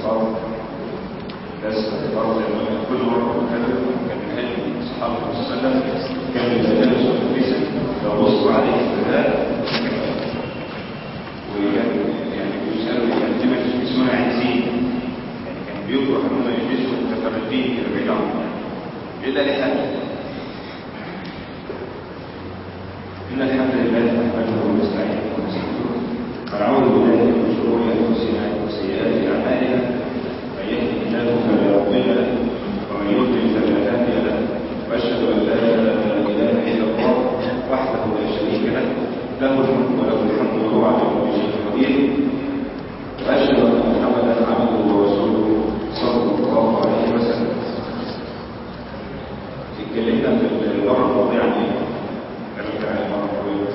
الأرض بس الأرض لما كل مرة بتكلم كان من أهل الصحابة صلى الله عليه وسلم كان إذا جلسوا في الكنيسة لو بصوا عليه استدلال وكان يعني بيسألوا يعني دي مجلس اسمها عزيز يعني كان بيكره ان هم يجلسوا متفرقين كده بعيد عنهم إلا لحد إن الحمد لله نحمده ونستعينه ونستغفره ونعوذ بالله من شرور أنفسنا وسيئات أعمالنا من يهده الله فلا مضل له ومن يضلل فلا هادي له وأشهد أن لا إله إلا الله وحده لا شريك له له الملك وله الحمد وهو على كل شيء قدير وأشهد أن محمدا عبده ورسوله صلى الله عليه وسلم اتكلمنا في المرة الماضية عن ايه؟ اتكلمنا عن المرة الماضية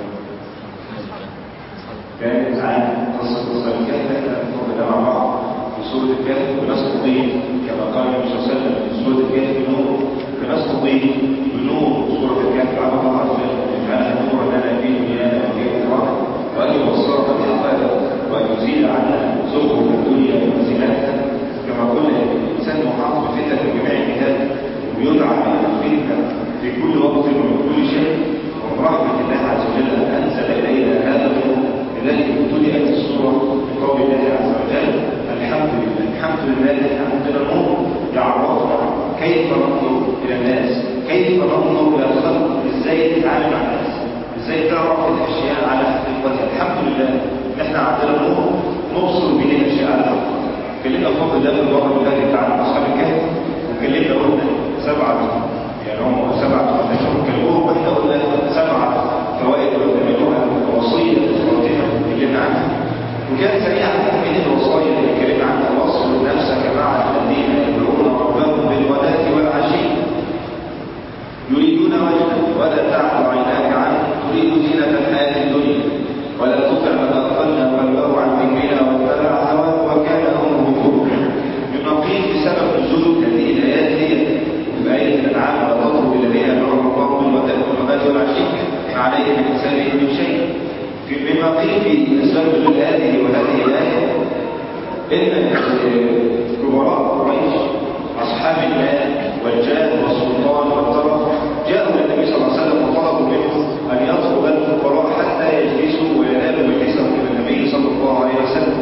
كانت عن قصة قصة الكهف احنا نقرأ مع بعض في سورة الكهف ونستضيف كما قال النبي صلى الله عليه وسلم في سورة الكهف بنور فنستضيف بنور سورة الكهف على الله عز وجل اجعلها نورا لنا في دنيانا وفي اخرتنا وان يبصرنا بالحقائق وان يزيل عنا زخرف الدنيا وزينتها كما قلنا الانسان محاط بفتن بجميع الجهات ويدعى الى الفتنه في كل وقت ومن كل شيء ومن رحمه الله عز وجل ان انزل الينا هذا النور الذي ابتدات السوره بقول الله عز وجل الحمد لله الحمد لله احنا عندنا نور يعرفنا كيف ننظر الى الناس كيف ننظر الى الخلق ازاي نتعامل مع الناس ازاي تعرف الاشياء على حقيقتها الحمد لله ان احنا عندنا نور نبصر به الاشياء على حقيقتها اتكلمنا بفضل الله في المره اللي فاتت عن اصحاب الكهف واتكلمنا قلنا سبعه يعني هم سبعه اشهر كلموهم واحنا قلنا سبعه فوائد وثمانها وصيه لصلاتنا اتكلمنا عنها وكان سريعا من الوصايا اللي اتكلمنا عنها واصل نفسك مع الذين يدعون ربهم بالغداة والعشي يريدون وجهه ولا تعد عيناك عنه تريد زينة الحياة الدنيا ولا تطع من أغفلنا قلبه عن ذكرنا واتبع هواه وكان أمره فرطا ينقيه بسبب نزول هذه الآيات هي في آية الأنعام ولا تطروا الذين يدعون ربهم بالغداة والعشي ما عليه من حسابهم من شيء مما قيل في أسباب نزول هذه وهذه الآية إن كبراء قريش أصحاب المال والجاه والسلطان والطرف جاءوا إلى النبي صلى الله عليه وسلم وطلبوا منه أن يطلب الفقراء حتى يجلسوا وينالوا مجلسهم إلى النبي صلى الله عليه وسلم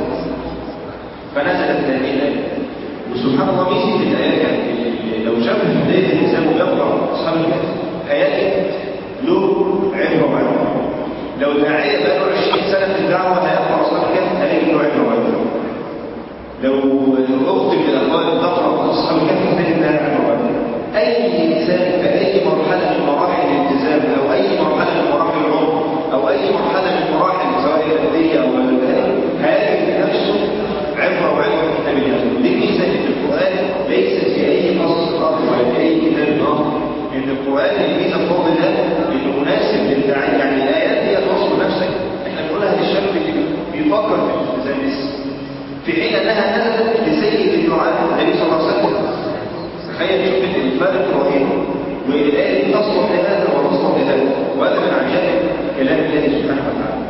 فنزلت هذه الآية وسبحان الله ميزة الآيات يعني لو شاف في بداية الإنسان ويقرأ أصحاب الكهف آيات له عبرة وعبرة لو داعية بقى له 20 سنة في الدعوة هيقرأ أصحاب الكهف هيلاقي له عبرة وعبرة لو الأخت من الأخوات تقرأ أصحاب الكهف تجد لها عبرة وعبرة أي إنسان في أي مرحلة من مراحل الالتزام أو أي مرحلة من مراحل العمر أو أي مرحلة من مراحل سواء المادية أو الغيرية هيجد نفسه عبرة وعبرة في كتاب الله دي ميزة إن القرآن ليست في أي قصص آخر ولا في أي كتاب آخر إن القرآن الميزة بفضل الله إنه مناسب للداعي يعني الآيات دي توصل نفسك إحنا بنقولها للشاب اللي بيفكر في الالتزام لسه في حين أنها نزلت لسيد الدعاء النبي صلى الله عليه وسلم تخيل شوف الفرق الرهيب والآية دي تصلح لهذا وتصلح لهذا وهذا من عجائب كلام الله سبحانه وتعالى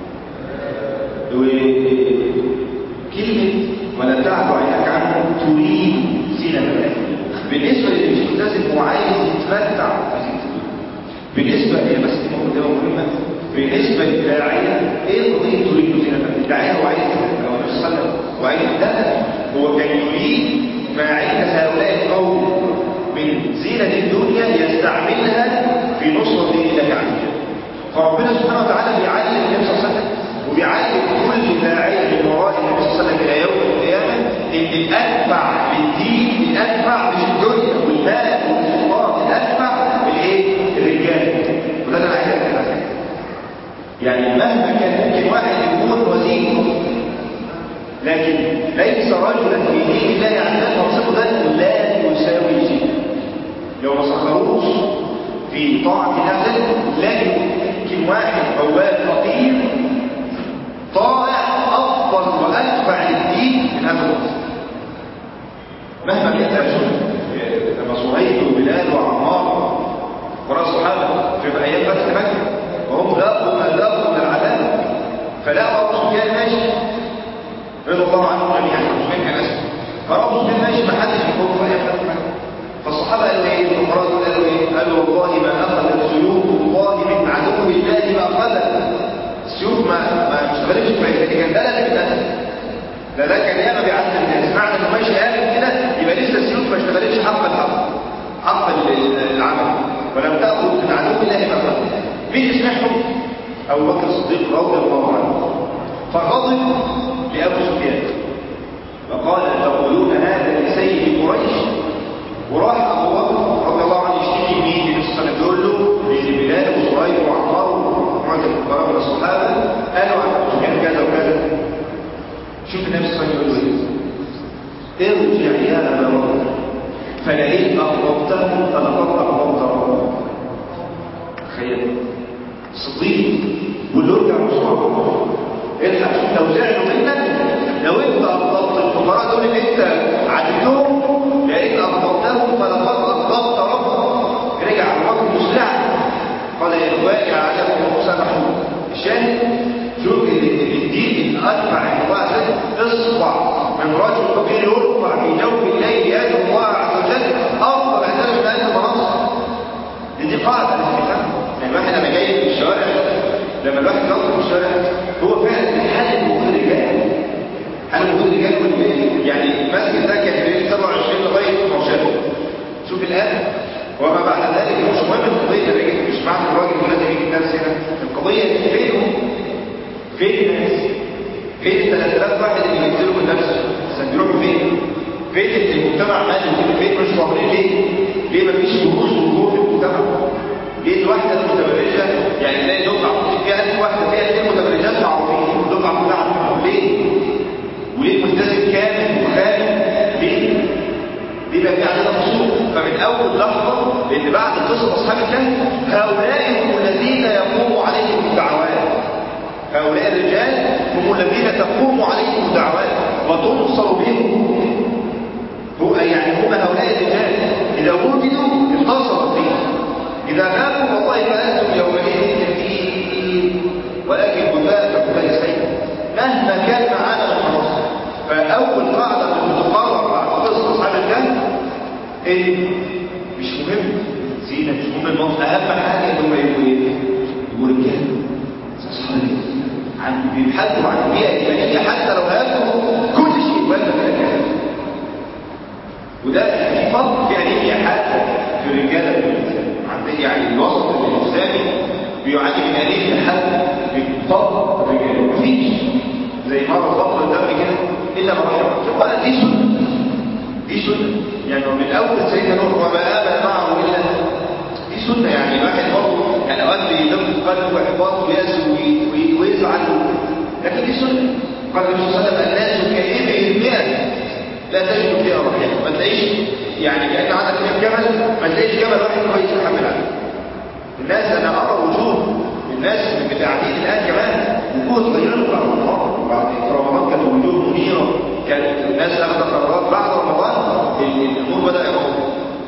وكلمة ولا تعد عينك عنه تريد زينة الحياة بالنسبة للي مش ملتزم وعايز يتمتع بالنسبة هي بس دي مقدمة مهمة بالنسبة للداعية ايه قضية تريد زينة الحياة الداعية هو عايز لو النبي صلى الله عليه وسلم وعايز ده هو كان يريد ما عند هؤلاء القوم من زينة الدنيا يستعملها في نصرة دين الله عز وجل فربنا سبحانه وتعالى بيعلم النبي صلى الله عليه وسلم وبيعلم كل داعية من وراء النبي صلى الله عليه وسلم إلى يوم القيامة إن الأنفع للدين الأنفع مش الدنيا والمال والسلطان الأنفع الإيه؟ الرجال وده اللي أنا عايز أتكلم عنه يعني مهما كان ممكن واحد يكون وزير لكن ليس رجلا في دين الله عز وجل منصبه ده لا يساوي شيء لو ما سخروش في طاعة الله عز وجل لا يمكن واحد موال فقير طائع أفضل وأنفع للدين من هذا الوصف مهما كان رجل لما صهيب وبلال وعمار وراء الصحابة في أيام فتح مكة وهم لاقوا ما لاقوا من العذاب فلاقوا أبو سفيان ماشي رضي الله عنهم جميعا سفيان كان أسد الصحابه قالوا ايه الفقراء دول قالوا ايه قالوا والله ما اخذت سيوف الله من عدو الله ما اخذت السيوف ما ما اشتغلتش كويس لكن كان ده اللي بتاخد ده ده كان ياما بيعذب الناس معنى انه ماشي قال كده يبقى لسه السيوف ما اشتغلتش حق الحق حق العمل ولم تاخذ من عدو الله ما اخذت مين يسمعهم ابو بكر الصديق رضي الله عنه فغضب لابو سفيان فقال تقولون هذا لسيد قريش وراح ابو بكر رضي الله عنه يشتكي مين النبي صلى الله عليه وسلم يقول له بلال وصهيب وعمار ومعظم الفقراء من الصحابه قالوا عن ابو سفيان كذا وكذا شوف النبي صلى الله عليه وسلم يقول له ايه ارجع يا ابا بكر فلئن اغضبته فلقد اغضبت ربك تخيل صديق واللي ارجع بسرعه الحق شوف لو زعلوا منك لو انت اغضبت الفقراء دول اللي انت عدتهم لان اغضبتهم فلقد اغضبت ربك رجع ابو بكر مسرعا قال يا اخواني عليكم سامحوا الشاهد شوف الدين الاتبع الله اصبع من رجل فقير يرفع في جوف الليل يدعو الله عز وجل افضل عندنا من هذه المناصب دي قاعده يعني الواحد لما جاي في الشوارع لما الواحد يقف في الشارع هو فعلا حال وجود الرجال حال وجود الرجال يعني المسجد ده كان في 27 لغايه 12 شوف الان وما بعد ذلك مش مهم القضيه الرجل مش معنى الراجل ولازم يجي الدرس هنا القضيه فين فين الناس فين ال 3000 واحد اللي بينزلوا من الدرس بيروحوا فين؟ فين المجتمع ماله فين مش ظاهرين ليه؟ ليه مفيش دروس وجوه في المجتمع؟ ليه الواحدة المتبرجة يعني تلاقي دفعة فيها ألف واحدة فيها اثنين متبرجات معروفين الدفعة كلها عارفة ليه؟ وليه الملتزم كامل وخالد ليه؟ ليه بقى في عندنا خصوص فمن أول لحظة لأن بعد قصة أصحاب الكهف هؤلاء هم الذين يقوم عليهم الدعوات هؤلاء الرجال هم الذين تقوم عليهم الدعوات وتنصر بهم هو يعني هم هؤلاء الرجال إذا وجدوا انتصر الدين إذا غابوا والله فأنتم يومئذ كثير ولكن بكاء كبكاء سيء مهما كان معانا من مناصب فأول قاعدة بتقرر بعد قصة أصحاب الكهف إيه مش مهم زينة مش مهم المنصب أهم حاجة إنهم يبقوا إيه؟ يبقوا رجال أصحاب عن بيبحثوا عن البيئة الإيمانية حتى لو هاجوا كل شيء ولا في وده في فرق في أنيميا حتى في الرجالة في الإنسان يعني الوسط الإسلامي بيعاني من أنيميا حتى بالفضل الرجال مفيش زي مرض ضغط الدم كده إلا ما رحم الله دي سنة دي سنة يعني من أول سيدنا نوح وما آمن معه إلا دي سنة يعني الواحد برضه يعني أوقات بيدق قلبه وإحباط ويأس ويزعل لكن دي سنة قال النبي صلى الله عليه وسلم الناس كإبل المئة لا تجد فيها رحيم ما تلاقيش يعني كأن عندك 100 جمل ما تلاقيش جمل واحد كويس يحمل عليه الناس أنا أرى وجوه الناس اللي قاعدين الآن كمان وجوه اتغيرت بعد رمضان بعد رمضان كانت وجوه منيرة كانت الناس أخذت قرارات بعد رمضان الأمور بدأ يروح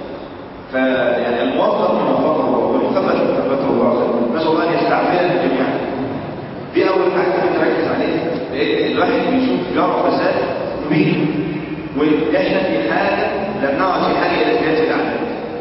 فيعني الموفق من وفقه والمثبت من ثبته الله نسأل الله أن يستعملنا جميعا دي أول حاجة بنركز عليها لأن الواحد بيشوف جرى فساد كبير واحنا في حاجه لم نعد في حاجه الى زياده الاعداد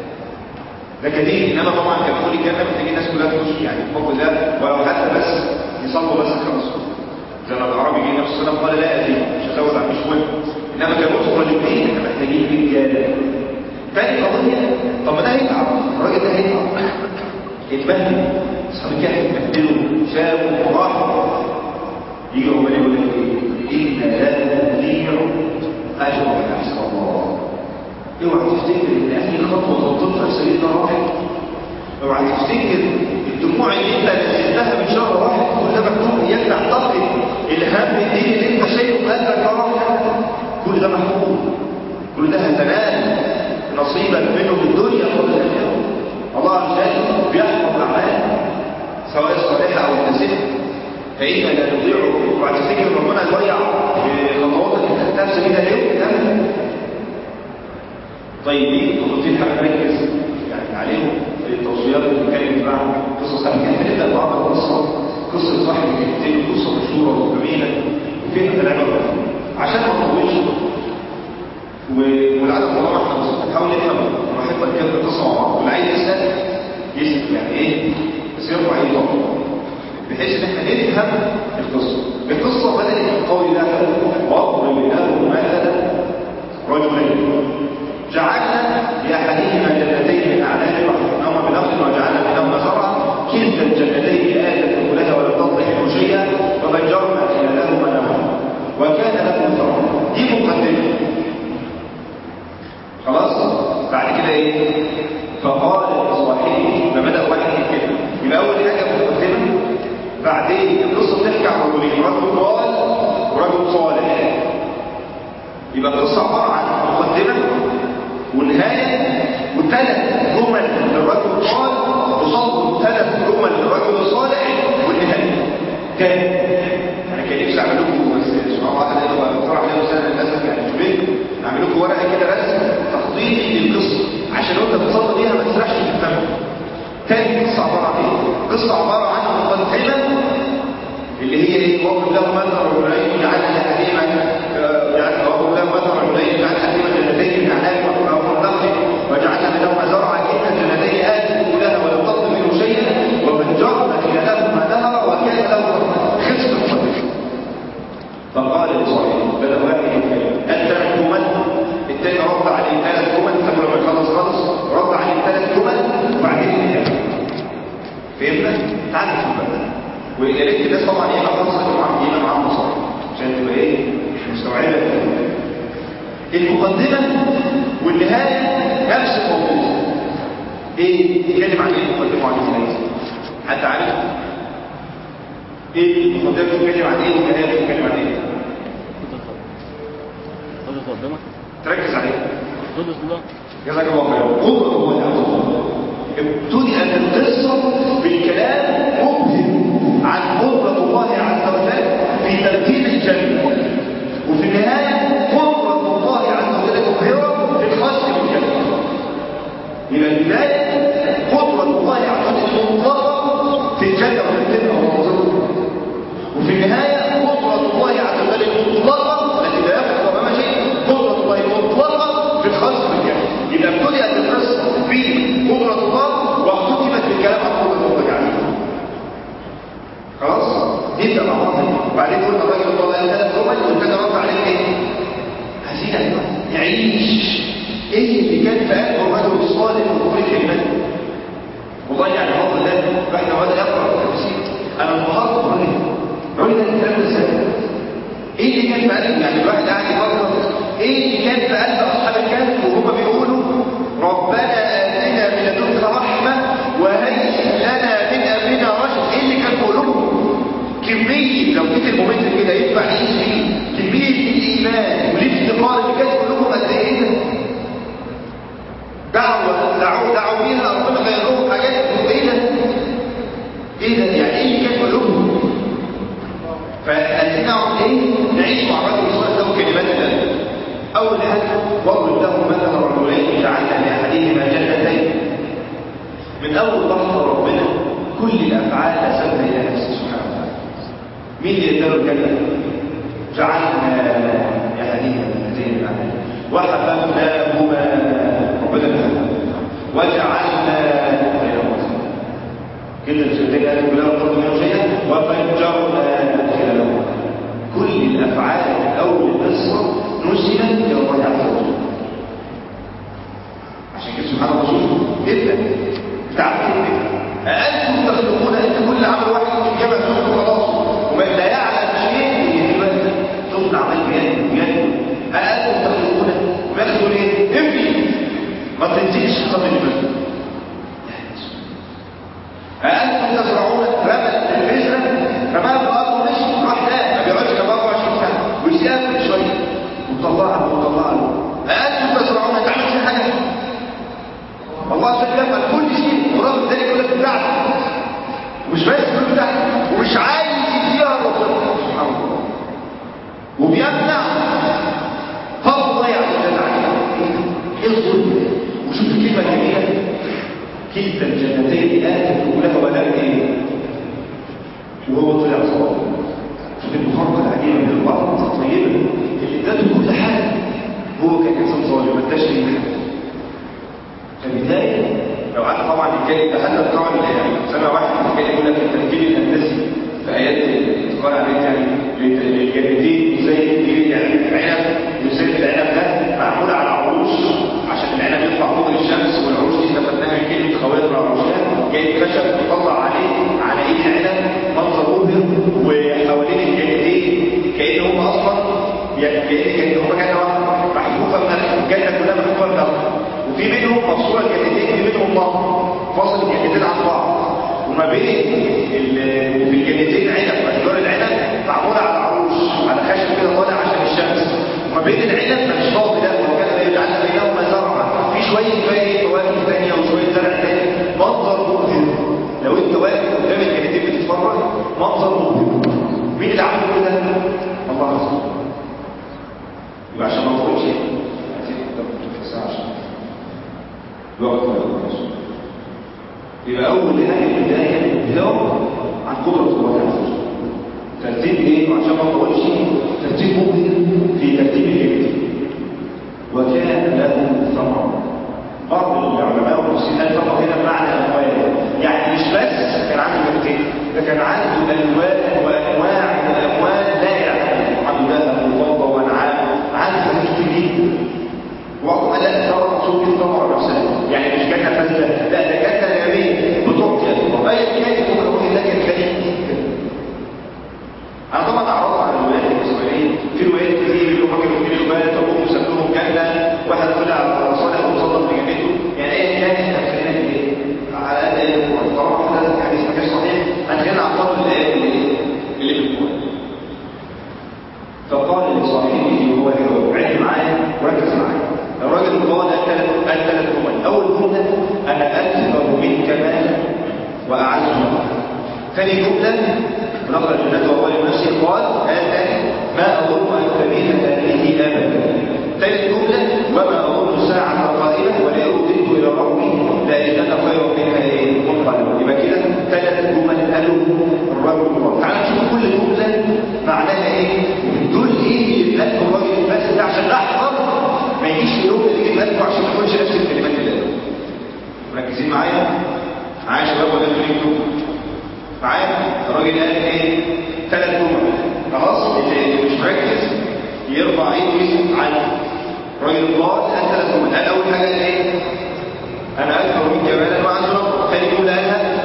ده كدين انما طبعا كان كل الجنه محتاجين الناس كلها تخش يعني بفضل الله ولو حتى بس يصلوا بس خمس زي ما العربي جه نفس السلام قال لا ادري مش هزود عن مش مهم انما كان نص رجلين احنا محتاجين رجاله تاني قضيه طب ما ده هيتعب الراجل ده هيتعب اتبهدل اصحاب الكهف اتبهدلوا شافوا وراحوا يجي عمال يقول لك ايه ان لا نضيع اجر من احسن الله اوعى تفتكر ان اي خطوه تخططها في سبيل الله واحد اوعى تفتكر الدموع اللي انت نزلتها من شهر واحد كل ده مكتوب اياك تعتقد الهم الدين اللي انت شايفه في قلبك يا رب كل ده محفوظ كل ده هتنال نصيبا منه في الدنيا قبل الاخره الله عز وجل بيحفظ الاعمال سواء الصالحه او الفاسده فإنا لا نضيع وبعد تفتكر ربنا يضيع خطواتك اللي خدتها في سبيل الله ابدا طيب دي خطوتين حابب نركز يعني عليهم في التوصيات اللي بنتكلم معاها قصص احنا هنبدا بعض القصه قصه صاحب الكتاب قصه مشهوره وجميله وفيها العبر عشان ما نطولش والعدد طالما احنا بنحاول نفهم بحب اتكلم القصه مع بعض واللي عايز يسال يسال يعني ايه بس يرفع ايده بحيث ان احنا نفهم القصه القصه بدات من قول الله واضرب لهم مثلا رجلين جعلنا لاحدهما جنتين من اعناب وحفظناهما بنخل وجعلنا بينهما زرعا كلتا الجنتين اتت اكلها ولم تظلم شيئا وفجرنا خلالهما نهرا وكان له ثمر دي مقدمه خلاص بعد كده ايه فقال لصاحبه فبدا واحد يتكلم يبقى اول حاجه مقدمه بعدين القصه بتحكي عن رجلين رجل ضال ورجل صالح يبقى القصه عباره عن مقدمه ونهايه وثلاث جمل للرجل الضال قصاد ثلاث جمل للرجل الصالح والنهايه كام انا كان نفسي اعمل لكم بس سبحان الله احد الاخوه اقترح لي رساله للاسف يعني في البيت اعمل لكم ورقه كده رسم تخطيطي للقصه عشان وانت بتصلي بيها ما تسرحش في الفهم تاني قصه عباره عن ايه؟ قصه عباره عن مقدمه اللي هي ايه؟ وقف له مثل رجلين جعل لحديما يعني وقف له مثل رجلين جعل حديما جنتين من اعناب وحفظناهما النخل وجعلنا بينهما زرعا كلتا الجنتين اتت كلها ولم تظلم منه شيئا وفجرنا خلالهما نهرا وكان له خصم مقدمه فقال لصاحبه بدأ واحد يتكلم أنت جمل التاني رد عليه ثلاث جمل قبل ما يخلص خالص رد عليه ثلاث جمل وبعدين يتكلم فهمنا؟ تعال في البلد ويا ريت الناس طبعا يبقى خالص معاهم يبقى معاهم مصاري عشان تبقى ايه؟ مستوعبه المقدمه والنهايه نفس الموضوع ايه؟ يتكلم عن ايه المقدمه وعن النهايه؟ حد عارف؟ ايه المقدمه بتتكلم عن ايه والنهايه بتتكلم عن ايه؟ قدرة ربنا تركز عليه قدرة الله جزاك الله خير قدرة هو الأمر ابتدأت القصة بالكلام مبهم عن قدرة الله عز وجل في ترتيب الجنة وفي النهاية قدرة الله عز وجل مبهرة في الخلق بالجنة إلى البداية قدرة الله عز وجل مطلقة في الجنة وترتيبها ومنظرها وفي النهاية قدرة الله عز وجل مطلقة التي لا يخطر أمام شيء قدرة الله مطلقة في الخلق بالجنة إذا ابتدأت القصة بقدرة الله واختتمت بالكلام عن قدرة الله عز وجل خلاص نبدأ مع بعض وبعدين قلنا الراجل طلع ثلاث جمل وابتدى رد عليه ايه؟ عايزين أيوة نعيش ايه اللي كان في قلب الرجل الصالح وكل الكلمات والله يعني الفضل ده احنا وهذا يقرا التفسير انا انبهرت بالراجل الراجل ده الكلام ده ازاي؟ ايه اللي كان في قلب يعني الواحد قاعد يفكر ايه اللي كان في قلب اصحاب الكهف وهم بيقولوا ربنا اتنا من لدنك رحمه وهيئ لنا من امرنا رشد ايه اللي كان في قلوبهم؟ كميه لو جيت المومنت كده ينفع نعيش فيه كميه الايمان والافتقار اللي كانت في قلوبهم قد ايه ده؟ دعوة دعوا دعوا بيها ربنا غير لهم حاجات ايه ده؟ ايه ده؟ يعني ايه اللي كان في قلوبهم؟ فعايزين نعرف ايه؟ نعيش مع الرجل الصالح له كلمات الله. اول حاجه واضرب له مثلا رجلين جعلنا لاحدهما جنتين. من اول لحظه ربنا كل الافعال نسبها الى نفسه سبحانه وتعالى. مين اللي اداله الجنه؟ جعلنا لاحدهما جنتين من اعناب وحفظناهما ربنا بحفظ وجعلنا بينهما كده الجنتين قالوا بلا نقض منه شيئا وفجرنا خلالهما كل الافعال من اول القصه نسبت الى الله عز وجل عشان كده سبحان الله شوف جدا تعرف أأنتم تخلقون أنت كل عمل واحد في الجبل تخلق خلاص ومن لا يعلم شيء يبقى تصنع عمل بيد بيد أأنتم تخلقون وياخدوا ليه؟ ابني ما تنزلش قبل البلد أأنتم تزرعون رمل البذرة رماها في الأرض ومشي راح لا ما بيقعدش كمان 24 سنة ويسيبها كل شوية وطلعها وطلعها أأنتم تزرعون أنت عملت شيء حاجة الله عز وجل يفعل كل شيء ورغم ذلك يقول لك بتاعته ومش بس يقول بتاعته ومش عايز يديها ربنا سبحان الله وبيمنع فضل الله عز وجل عليه ايه الظلم ده؟ وشوف الكلمه الجميله كلتا الجنتين اتت اكلها ولا ايه وهو طلع صواب شوف المفارقه العجيبه من الارض الطيبه اللي اداته كل حاجه هو كان انسان صالح ما اداش ليه حاجه يعني كان هم جنه واحده محفوفه بنخل الجنه كلها محفوفه بنخل وفي منهم مفصوله الجنتين في منهم نهر فاصل الجنتين عن بعض وما بين ال- وفي الجنتين عنب اشجار العنب معموله على عروش على خشب كده طالع عشان الشمس وما بين العنب مش فاضي لا وكان يجعل بينهما زرعا في شويه بقى فواكه ثانيه وشويه زرع ثاني منظر مبهر لو انت واقف قدام الجنتين بتتفرج منظر مبهر مين اللي عمل كل ده؟ الله عز وجل يبقى عشان ما تقولش عايزين نقدر في الساعه عشان الوقت ما يخلص يبقى اول حاجه البدايه الهوى عن قدره الله عز وجل ترتيب ايه وعشان ما نطولش ترتيب مبهر في ترتيب الجبت وكان له ثمر بعض العلماء والمسلمين قال ثمر هنا بمعنى اموال يعني مش بس كان عنده جبتين ده كان عنده الوان وانواع من الاموال لا يعلمها عنده ذهب وفضه وانعام عنده حاجات كتير جدا وبعضهم قال لا الثمره مقصود به الثمره نفسها يعني مش جنه فاسده لا ده جنه نبيه بتعطي طب اي كانت ممكن اقول لك الكريم انا طبعا اعرف عن الولايات الاسرائيليه في روايات كتير اللي هم كانوا اثنين اخوات ابوهم ساب لهم جنه واحد طلع صالح وصدق في جنته يعني ايه كان احنا خلينا في ايه على قد ايه القران طالما هذا الحديث ما كانش صحيح هنخلينا على قدر الايه اللي اللي في القران فقال لصاحبه وهو يحاول عد معايا وركز معايا الراجل قال ثلاث قال ثلاث جمل اول جمله انا اكثر منك مالا واعز منك ثاني جمله ونقل الجنة وقال لنفسه قال هذا ما أظن أن تبين هذه أبدا ثالث جملة وما أظن الساعة قائمة ولا أرددت إلى ربي لأجدن خيرا منها إيه منقلبا يبقى كده ثلاث جمل قالوا الرجل الله تعالى نشوف كل جملة معناها إيه دول إيه اللي في قلب الراجل الفاسد ده عشان أحفظ ما يجيش في يوم اللي يجي في قلبه عشان ما يقولش نفس الكلمات اللي مركزين معايا معايا يا شباب ولا انتوا ليكم معايا الراجل قال ايه ثلاث جمل خلاص اللي مش مركز يرفع ايده ويسمع عنه الراجل قال قال ثلاث جمل قال اول حاجه قال ايه انا اكثر منك مالا وعنده رب ثاني جمله قالها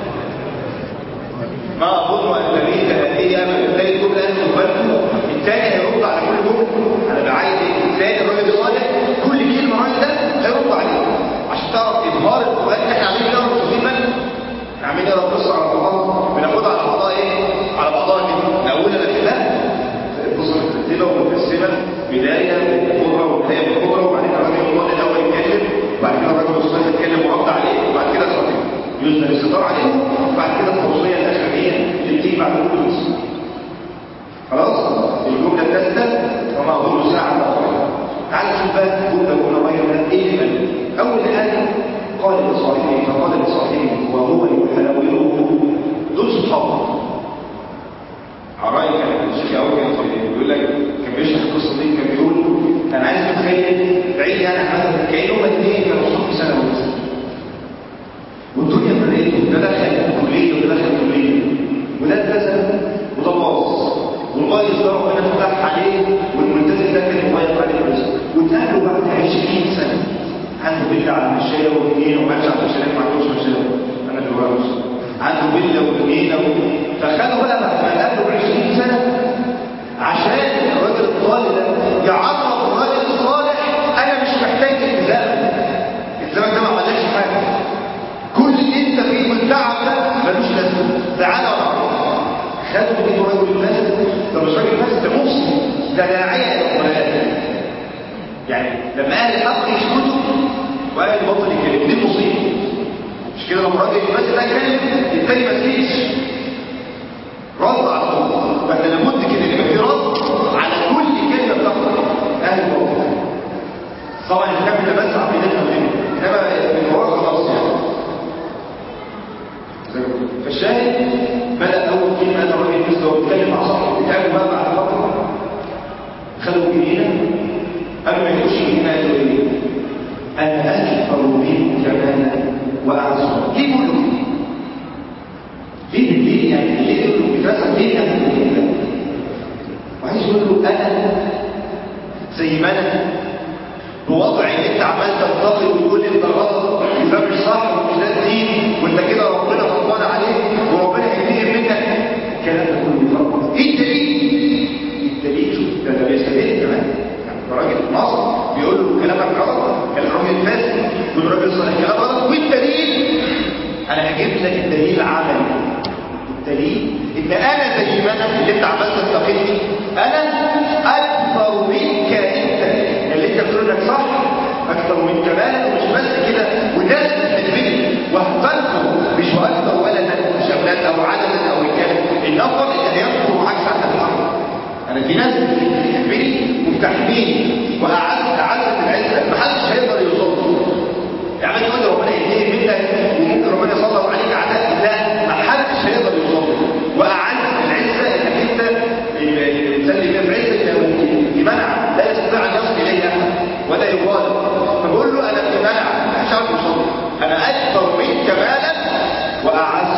ما اظن ان تبيت هذه ابدا ثالث جمله قال خد بالكم الثاني هيرد على كل جمله انا بعايز ايه الثاني الراجل الصالح كل كلمه الراجل ده هيرد عليها عشان تعرف اظهار القران احنا عاملين نقرا في بالنا عاملين نقرا القصه على بعضها بناخدها على بعضها ايه على بعضها كده الاولى الاخلاق القصه مترتبه ومتقسمه بدايه بالقدره وانتهاء بالقدره وبعدين الراجل الصالح الاول يتكلم وبعد كده الراجل الصالح يتكلم ورد عليه وبعد كده صحيح يصدر الستار عليه وبعد كده التوصيه الاخرانيه اللي بتيجي بعد كل قصه خلاص الجمله الثالثه وما اظن الساعه قائمه تعال نشوف بقى جمله جمله غير ايه اللي قال اول حاجه قال لصاحبه فقال لصاحبه وهو يحاوره دول صحابه عراي كان الشيخ اول كان بيقول لك كان بيشرح القصه دي كان بيقول انا عايز اتخيل بعيد يعني عن هذا كانهم اثنين كانوا صحاب سنه ونص والدنيا بدات ده دخل كليه وده دخل كليه وده التزم وده باظ والبايظ ده ربنا فتح عليه والملتزم ده كان مضايق عليه بس واتقابلوا بعد 20 سنه عنده فيلا على المشايه واثنين وما كانش عنده شاليه ما عندوش مشايه انا في الورش عنده فيلا واثنين فخدوا بقى بعد ما قابلوا 20 سنه عشان الراجل الطالب ده يعرف الراجل الصالح انا مش محتاج التزام التزامك ده ما عملكش حاجه كل اللي انت فيه والتعب ده ملوش لازمه تعالى وعرف خدوا من الراجل الفاسد ده مش راجل فاسد ده مسلم ده داعيه الى القران يعني لما اهل الحق يسكتوا واهل الباطل يتكلموا دي مصيبه مش كده لما الراجل الفاسد ده يتكلم التاني ما سكتش رد على طول فاحنا لابد كده يبقى في رد على كل كلمه بتخرج اهل الباطل طبعا الكلام ده بس عقيدتنا منه انما من وراه خلاص يعني فالشاهد بدأ أول كلمة أنا الراجل لسه هو بيتكلم مع صاحبه بتاعه بقى بعد فترة خدوا جنينة قبل ما يخش الجنينة قالوا إيه؟ أنا أكثر منك مالا وأعز ليه بيقولوا كده؟ ليه ليه يعني ليه يقولوا بيترسم ليه يعني كده؟ وعايز يقول له أنا زي ما أنا بوضع ان انت عمال تنتقد وتقول انت غلط وده مش صح ومش ده الدين وانت كده ربنا غضبان عليك وربنا هينتقم منك الكلام ده كله بيفكر ايه الدليل؟ الدليل شوف ده ده بيستدل والدليل ان انا زي ما انا اللي انت عمال تنتقدني انا اكثر منك انت اللي انت بتقول لك صح اكثر من كمالك ومش بس كده والناس بتحبني وهتنفر مش واكثر ولدا مش اولاد او عددا او رجاله النفر اللي هينفر معاك ساعه الحرب انا في ناس بتحبني وبتحميني واعز اعز العزه محدش هيقدر يوصل يعني تقول لي ربنا يهديه منك وممكن ربنا يسلط عليك اعداء لا ما حدش هيقدر يوصل واعز العزه انك انت الانسان اللي في عزه بمنع لا يستطيع ان يصل اليه احد ولا يغالب فبقول له انا بمنع مش عارف يوصل انا اكثر منك مالا واعز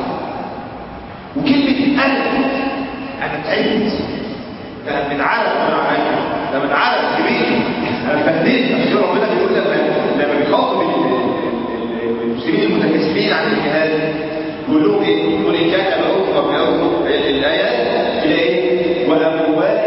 وكلمه انا انا تعبت ده من عرب ده من عرب كبير انا فهمت عشان ربنا بيقول لما لما بيخاطب المسلمين المتكاسلين عن الجهاد يقول لهم ايه؟ يقول ان كان اباؤكم وابناؤكم الايات الى ايه؟ واموال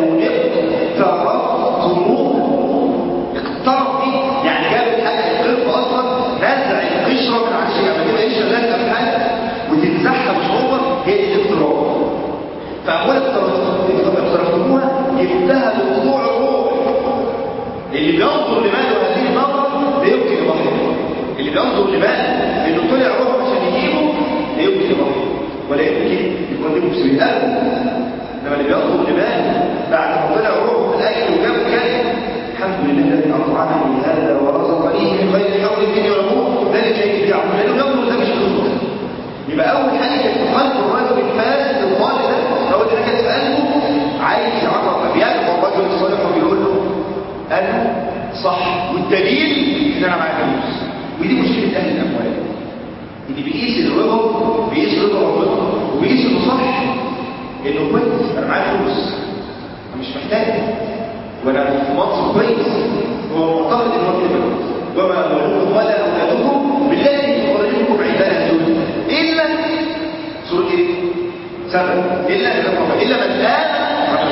اقترفتموها اقترف دي يعني جابت حاجه القرب اصلا نزع القشره من على الشيء لما تبقى قشره لازقه في حاجه وتنزعها بصعوبه هي دي الاقتراف فاموال اقترفتموها جبتها بطلوع الروح اللي بينظر لماله هذه النظرة لا يمكن يضحي اللي بينظر لماله انه طلع روح عشان يجيبه لا يمكن يضحي ولا يمكن يقدمه بسبيل ابدا انما اللي بينظر لماله بعد ما طلع روحه في الاكل وجابه كان الحمد لله الذي اطعمني هذا ورزقني من غير حول مني ولا قوه ذلك يجب يعمل لانه ينظر ده مش فلوس يبقى اول حاجه كانت في قلب الرجل الفاسد الضال ده اول حاجه كانت في قلبه عايز يعرف بيدعو الرجل الصالح وبيقول له انا صح والدليل ان انا معايا فلوس ودي مشكله اهل الاموال اللي بيقيس الرضا بيقيس رضا ربنا وبيقيس انه صح انه كويس انا معايا فلوس انا مش محتاج وانا في منصب كويس هو معتقد ان هو كده وما اموالكم ولا اولادكم بالتي تخرجكم عندنا الدنيا الا سوره ايه؟ سبب الا الا من امن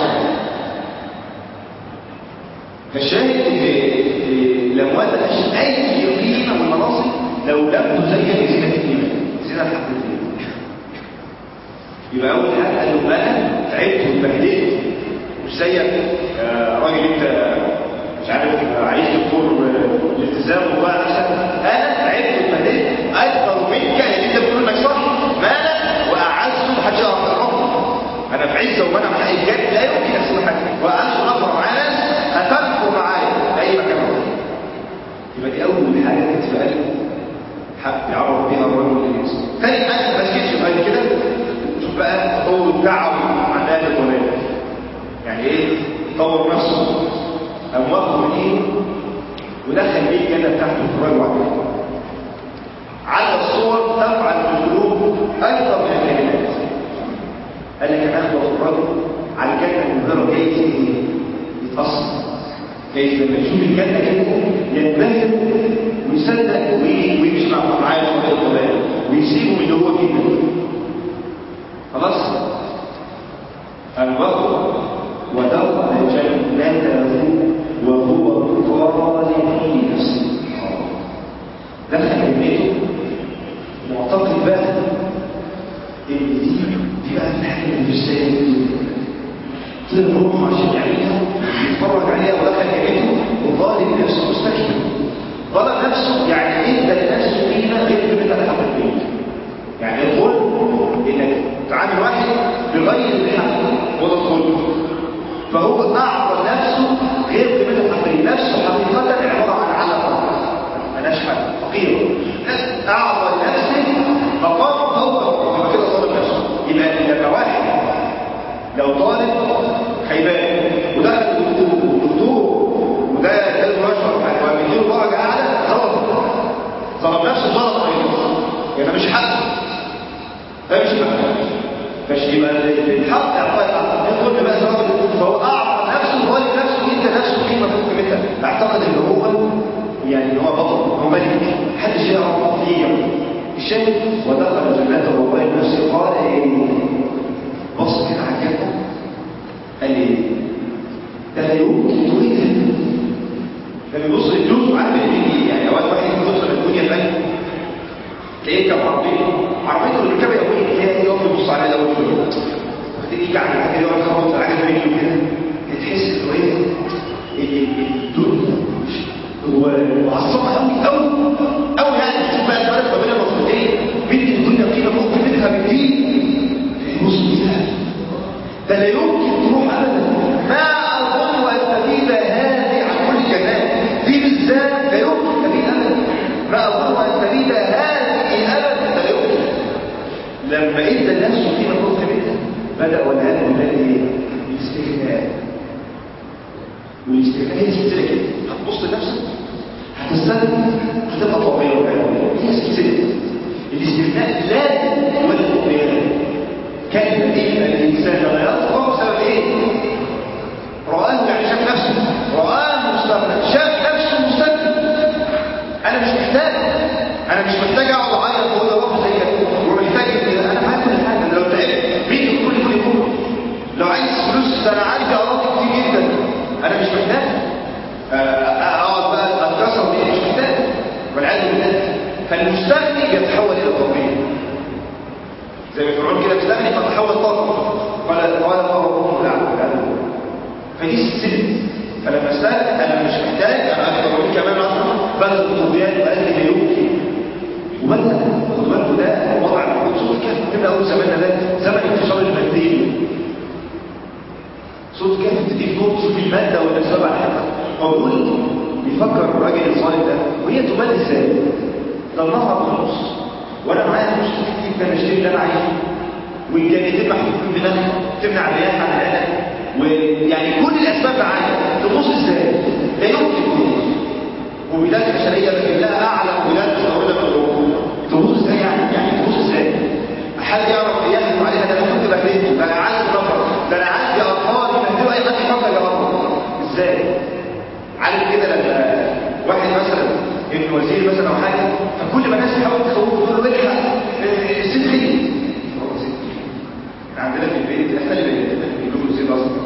فالشاهد الاموال ملهاش اي قيمه والمناصب لو لم تزين بزينه الايمان زينه الحق الايمان يبقى اول حاجه قال له انا تعبت واتبهدلت مش زيك راجل انت مش عارف عايز دكتور الالتزام وبقى نفسك انا تعبت واتبهدلت اكبر منك اللي انت بتقول انك صح مالك واعز محدش يعرف يقربني انا في عزه ومنع من اي جد لا يمكن اسوي حاجه واعز نفر معايا ناس هتنفر معايا في اي مكان يبقى دي اول حاجه كانت في قلبه حق يعرف بيها الرجل الانسان ثاني حاجه ما سكتش بعد كده شوف بقى هو الدعوه عن اهل الضلال يعني ايه طور نفسه قام واخده من ايده ودخل بيه الجنه بتاعته في الرجل عليه على الصور تفعل في القلوب اكثر من الكلمات قال لك انا اخده الرجل على الجنه المنذره جايز يتاثر جايز لما يشوف الجنه كده ينبهر ويصدق ويمشي مع معاه في الضلال ويسيبه من اللي هو فيه خلاص الوقت ودخل جنته وهو ظالم في نفسه دخل بيته معتقد بقى ان دي دي بقى الحاجه اللي مش زي طلع روحه عشان يعملها يتفرج عليها ودخل جنته وظالم نفسه مستكبر ظلم نفسه يعني ادى لنفسه قيمه غير قيمتها الحقيقيه يعني الظلم انك تعامل واحد بغير الحق هو ده الظلم فهو اعطى نفسه غير قيمتها الحقيقيه نفسه حقيقه عباره عن علقه ملهاش حل فقيره اعطى لنفسه مقام فوق يبقى كده ظلم نفسه يبقى لما واحد لو طالب خيبان ودخل الدكتور والدكتور وده كلب رشوه وبيديله درجه اعلى خلاص ظلم نفسه ظلم غيره يعني مش حق ده مش حق مش يبقى الحق اعطاء الحق يدخل بقى سواء فهو اعطى نفسه ظالم نفسه ادى نفسه قيمه فوق قيمتها اعتقد ان هو يعني ان هو بطل هو ملك محدش يعرف فيه الشاهد ودخل جنته وقال نفسه قال ايه بص كده على الجنه قال ايه ده لا يمكن تريد لما يبص للفلوس وعارف ان يعني اوقات واحد يبص للدنيا فاهم تلاقيه كم عربيه عربيته اللي ركبها يوميا هي يوم يبص عليه الاول شويه تيجي على الحاجه يقعد يخبط على حاجه برجله كده تحس انه ايه ال- ال- الدنيا هو معصبه قوي قوي قوي يعني شوف بقى الفرق ما بين المفروضين بنت الدنيا قيمه فوق قيمتها بكتير بص كده ده لا يمكن تروح ابدا ما اظن ان تبيد هذه عن كل جنات دي بالذات لا يمكن تبيد ابدا ما اظن ان تبيد هذه ابدا لا يمكن لما ادى الناس قيمه فوق قيمتها بدا والعياذ بالله ايه الاستغناء والاستغناء هي سلسله كده هتبص لنفسك هتستغنى هتبقى طبيعيه والعياذ بالله هي سلسله الاستغناء لازم يولد طبيعيه كان بديل الإنسان لا يطغى بسبب إيه؟ رآه يعني شاف نفسه رآه مستغنى شاف نفسه مستغنى أنا مش محتاج أنا مش محتاج أقعد أعيط وأقول يا رب زي كده ومحتاج إن أنا معايا كل حاجة أنا لو تعبت مين يقول لي كل يوم لو عايز فلوس ده أنا عندي أراضي كتير جدا أنا مش محتاج آه، أقعد بقى أتكسر بيه مش محتاج والعياذ بالله فالمستغني يتحول إلى طبيعي زي ما فرعون كده استغني فتحول طاقه قال قال فرعون لا فدي السلم فلما استغنى انا مش محتاج انا اكتر من كمان اصلا بدا الطغيان وقال لي لا يمكن وبدا خد بالكوا ده وضع المفروض صوت كهف كده اول زماننا ده زمن انتشار الماديه صوت كهف تديك نور تشوف الماده والاسباب على حاجه هو بيقول بيفكر الراجل الصالح ده وهي تمال ازاي؟ ده النهر بنص وانا معايا فلوس كتير جدا اشتري اللي انا عايزه والجنتين محطوطين بنفسها تمنع الرياح عن العلق ويعني كل الاسباب معايا تبص ازاي لا يمكن تبص وبلاد بشريه لكن لها اعلى وبلاد مستورده من اوروبا تبص ازاي يعني يعني تبص ازاي حد يعرف يحكم عليها ده انا كنت بكلمه ده انا عندي نفر ده انا عندي اطفال يمثلوا اي حد يفكر يا رب ازاي عارف كده لما واحد مثلا ابن وزير مثلا او حاجه فكل ما الناس تحاول تخوفه تقول له الحق آه، الست خير هو ست خير. عندنا في البيت احنا اللي بنجيبوا الزيت اصلا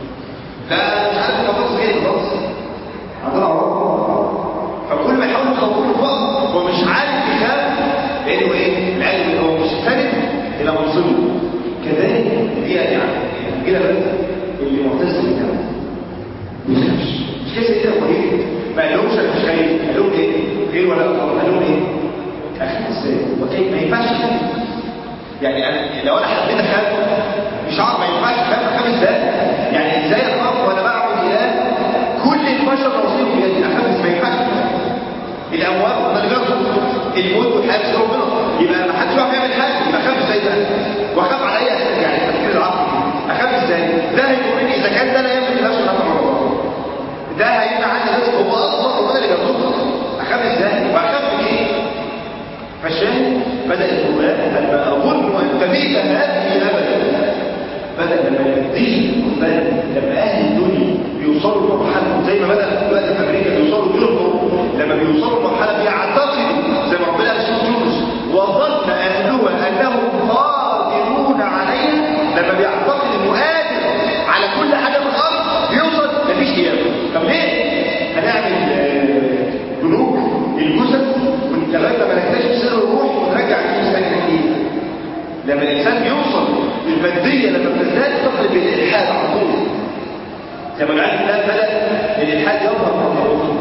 فمش عارف خلاص جاي خلاص عندنا عرب فكل ما يحاول يخوفه فقط هو مش عارف يخاف لانه ايه العلم هو مش فارق الى منصبه كذلك دي يعني كده بس اللي معتز بالكلام ما يخافش مش كده كده قليل ما قالهمش انا مش خايف قال لهم ايه خير ولا اخر قال لهم ايه اخي ازاي وكيف ما ينفعش خايف يعني أنا لو انا حبيت اخاف مش عارف ما ينفعش اخاف اخاف ازاي يعني ازاي اخاف وانا بعبد اله كل البشر نصيب بيدي اخاف ازاي ما ينفعش الاموات هم اللي بياخدوا الموت والحياه بس ربنا يبقى ما حدش يعرف يعمل حاجه يبقى اخاف ازاي بقى واخاف على اي اساس يعني التفكير العقلي اخاف ازاي ده هيقول اذا كان ده لا يملك نفسه نفع الله ده هيبقى عندي رزق هو اصلا ربنا اللي بيرزقه اخاف ازاي واخاف من ايه فالشاهد بدا القران لما اظن ان تبيت هذه ابدا بدا لما يديه القران لما اهل الدنيا بيوصلوا لمرحله زي ما بدا دلوقتي في امريكا بيوصلوا يوروب لما بيوصلوا لمرحله بيعتقدوا زي ما ربنا قال في سوره يونس وظن اهلها انهم قادرون عليها لما بيعتقد انه قادر على كل حاجه في الارض يوصل مفيش قيامه طب ليه؟ هنعمل آه، بنوك الجثث لغايه ما نكتشف سر الروح ونرجع الجثث تاني تكليف لما الانسان بيوصل للماديه لما بتزداد تقلب الالحاد على طول زي ما العلم ده بدا الالحاد يظهر مره اخرى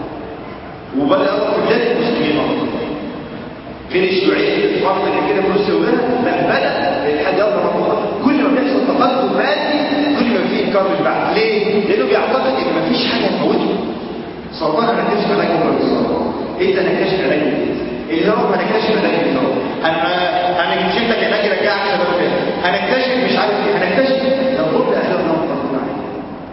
وبدا يظهر في بلاد المسلمين اكتر غير الشيوعيه اللي فرض ان كده فلوس سوداء لا بدا الالحاد يظهر مره اخرى كل ما بيحصل تقدم مادي كل ما فيه انكار للبعث ليه؟ لانه بيعتقد ان مفيش حاجه تموته سرطان هنكتشف علاج عمر بالسرطان انت هنكتشف علاج جديد الهرم هنكتشف علاج الهرم هنكتشف لك علاج يرجعك شباب تاني هنكتشف مش عارف ايه هنكتشف لو رب اهل الهرم تقول عليه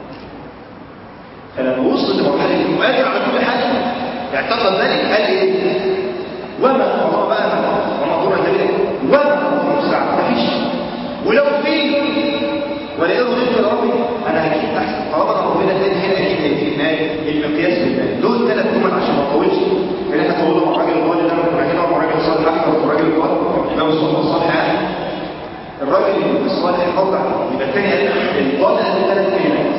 فلما وصل لمرحله انه قادر على كل حاجه اعتقد ذلك قال ايه وما الله بقى وما ضر النبي وما ضر الساعه مفيش ولو في ولا يرضي رزق ربي انا هجيب احسن طالما انا ربنا اداني هنا اجيب هنا في المال المقياس بالمال دول ثلاث جمل عشان ما اطولش ان احنا طولنا مع الراجل الضال اللي انا كنت راجل مع الراجل الصالح احمد والراجل الضال امام الصلاه الصالح يعني الراجل الصالح يطلع يبقى الثاني قال الضال قال ثلاث كلمات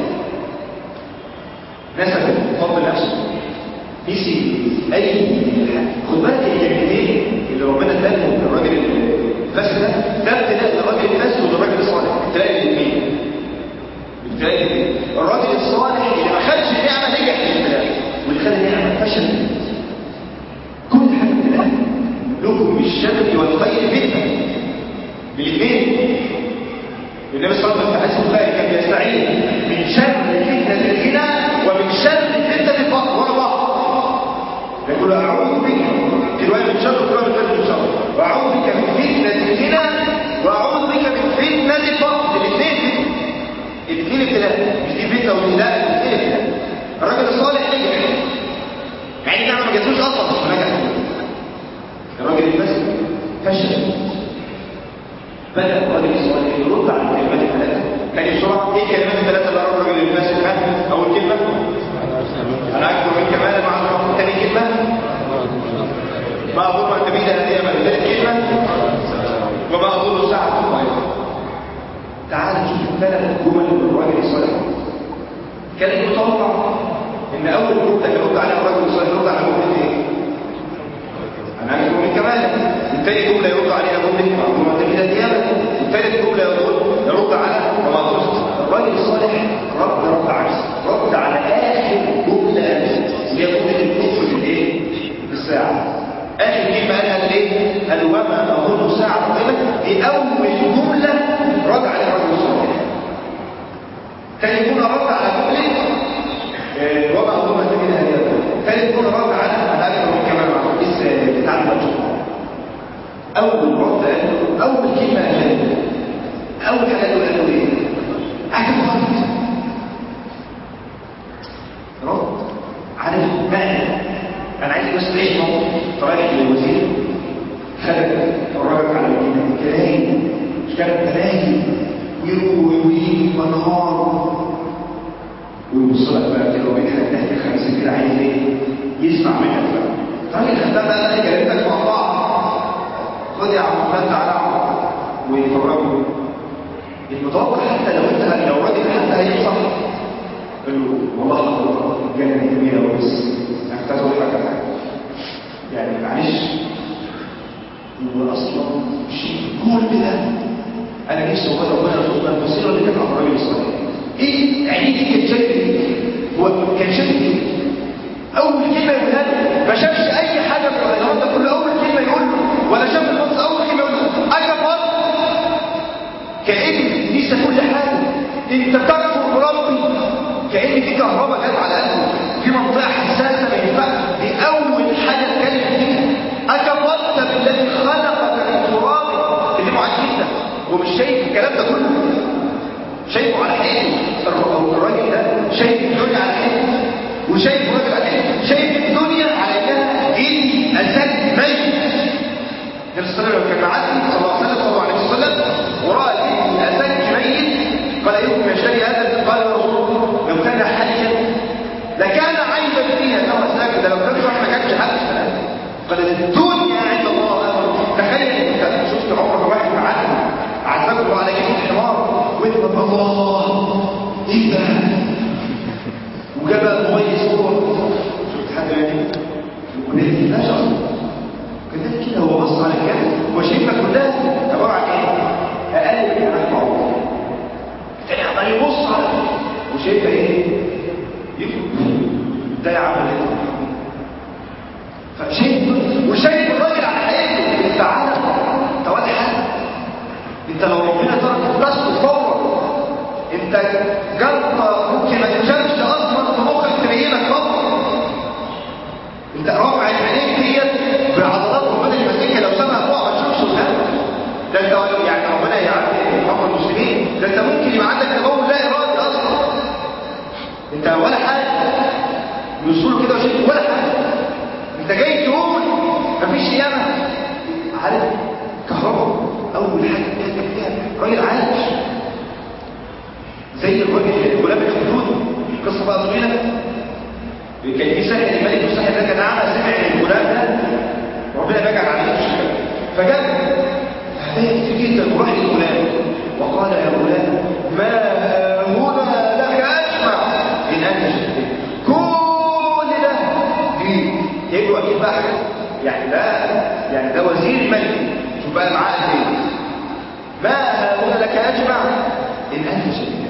نسب فضل نفسه نسي اي حاجه خد بالك الكلمتين اللي ربنا اداهم للراجل الفاسد ده ده ابتلاء تاني الراجل الصالح اللي ما خدش نعمه نجح في البلاد واللي خد نعمه فشل كل حاجه ابتلاء لكم بالشر والخير فتنه بالاثنين النبي صلى الله عليه وسلم في حديث البخاري كان يستعين من شر فتنه الغنى ومن شر فتنه الفقر ورا بعض يقول اعوذ بك في روايه من شر في روايه من شر واعوذ بك من فتنه الغنى واعوذ بك من فتنه الفقر الاثنين الاثنين ابتلاء مش دي فتنه ودي لا الاثنين ابتلاء الراجل الصالح نجح مع ان النعمه ما جاتلوش اصلا بس نجح الراجل الفاسد فشل بدأ الراجل الصالح يرد على الكلمات الثلاثة كان بسرعة ايه الكلمات الثلاثة اللي قالوا الراجل الفاسد ها؟ أول كلمة أنا أكثر من كمالا مع الرب ثاني كلمة ما أظن أن تبيد هذه أمل ثالث كلمة وما أظن الساعة قائمة تعال نشوف ثلاث جمل من الراجل الصالح كان المتوقع ان اول جمله يرد عليها الراجل الصالح يرد على جمله ايه؟ انا اكثر من كمالا الثاني جمله يرد عليها جمله معلومه تبيد الديانه الثالث جمله يرد يرد على وما أظن الراجل الصالح رد رد عكس رد على اخر جمله اللي هي جمله الكفر بالايه؟ بالساعه اخر كلمه قالها الايه؟ قال وما اظن ساعه قيمه دي اول جمله رد على الرجل الصالح ثاني جمله رد على جمله آه، وما اظن تجد هذه ثالث جمله رد على انا اكثر من كمان معروف لسه بتعلم اول رد قال اول كلمه قالها اول حاجه قالوا قالوا ايه؟ عجب خالص رد على المعنى انا عايز بس تعيش موقف رايح للوزير خد الراجل على الجناين مش كانت تلاهي ويروي ويجي ونهار ويبص لك بقى كده وبيضحك تحت الخمسين كده عايز ايه؟ يسمع منك بقى الراجل خدام بقى انا كلمتك مع بعض خد يا عم فلان تعالى يا عم ويفرجوا المتوقع حتى لو انت لو راجل حتى هينصح قال له والله حضرتك الجنه جميله وبس انا كنت عايز اقول لك على حاجه يعني معلش هو اصلا شيء كل ده انا نفسي والله ربنا يرزقنا البصيره اللي كانت على الراجل الصالح ايه عينيه دي كانت شايفه ايه؟ هو كان شايف ايه؟ اول كلمه يقولها له ما شافش اي حاجه في الحوار ده كله اول كلمه يقول له ولا شاف النص اول كلمه يقول له اكبر كأن نسى كل حاجة انت تكفر بربي كأن في كهرباء جت على قلبه في منطقة حساسة ما ينفعش دي أول حاجة اتكلم فيها أكبرت بالذي خلقك من تراب اللي معاك جدا ومش شايف الكلام ده كله شايفه على حقيقه الراجل ده شايف الدنيا على حقيقه وشايف الراجل على حقيقه شايف الدنيا على انها جن اسد ميت النبي صلى الله عليه وسلم كان معدي صلى الله عليه وسلم صلى الله عليه وسلم ورأى ابن أسد ميت قال أيكم يشتري هذا قال يا رسول الله لو كان حيا لكان عيبا فيها كما ساكت لو كان واحد ما كانش حد قال الدنيا عند الله أمر تخيل انت شفت عمرك واحد معدي عذبه الله على جنب الحمار وانت الله ايه ده وجاب الموبايل صور شفت حد يعني ونزل لا شخص كذلك كده هو بص على الجنة هو شايفها كلها عبارة عن ايه؟ اقل من عن بعض التاني عمال يبص على وشايفها ايه؟ يفهم ده يعمل ايه؟ فشايف وشايف الراجل على حياته انت عارف انت ولا حاجه انت لو ربنا ترك بس تفور انت جلطه ممكن ما تشافش اصلا في مخك تبينك فقط انت رافع عينيك ديت بعضلات ربنا اللي ماسكها لو سمع فوق ما تشوفش الهم ده انت يعني ربنا يعدي حق المسلمين ده انت ممكن يبقى عندك تبول لا ارادي اصلا انت ولا حاجه يوصلوا كده وشيء ولا حاجه انت جاي تقول مفيش قيامه عارف كهرباء اول حاجه بتحتاج فيها راجل عايش زي الراجل غلام الخدود قصه بقى طويله كان في ساحر الملك والساحر ده كان اعمى سمع ان الغلام ده ربنا بيجعل عليه مشكله فجاب هدايا كتير جدا وراح للغلام وقال يا غلام ما هنا لك اجمع ان انت شديد كل ده دي يبقى اكيد بقى حاجه يعني ده يعني ده وزير الملك شوف بقى معاه ايه ما هنا لك اجمع ان انت شديد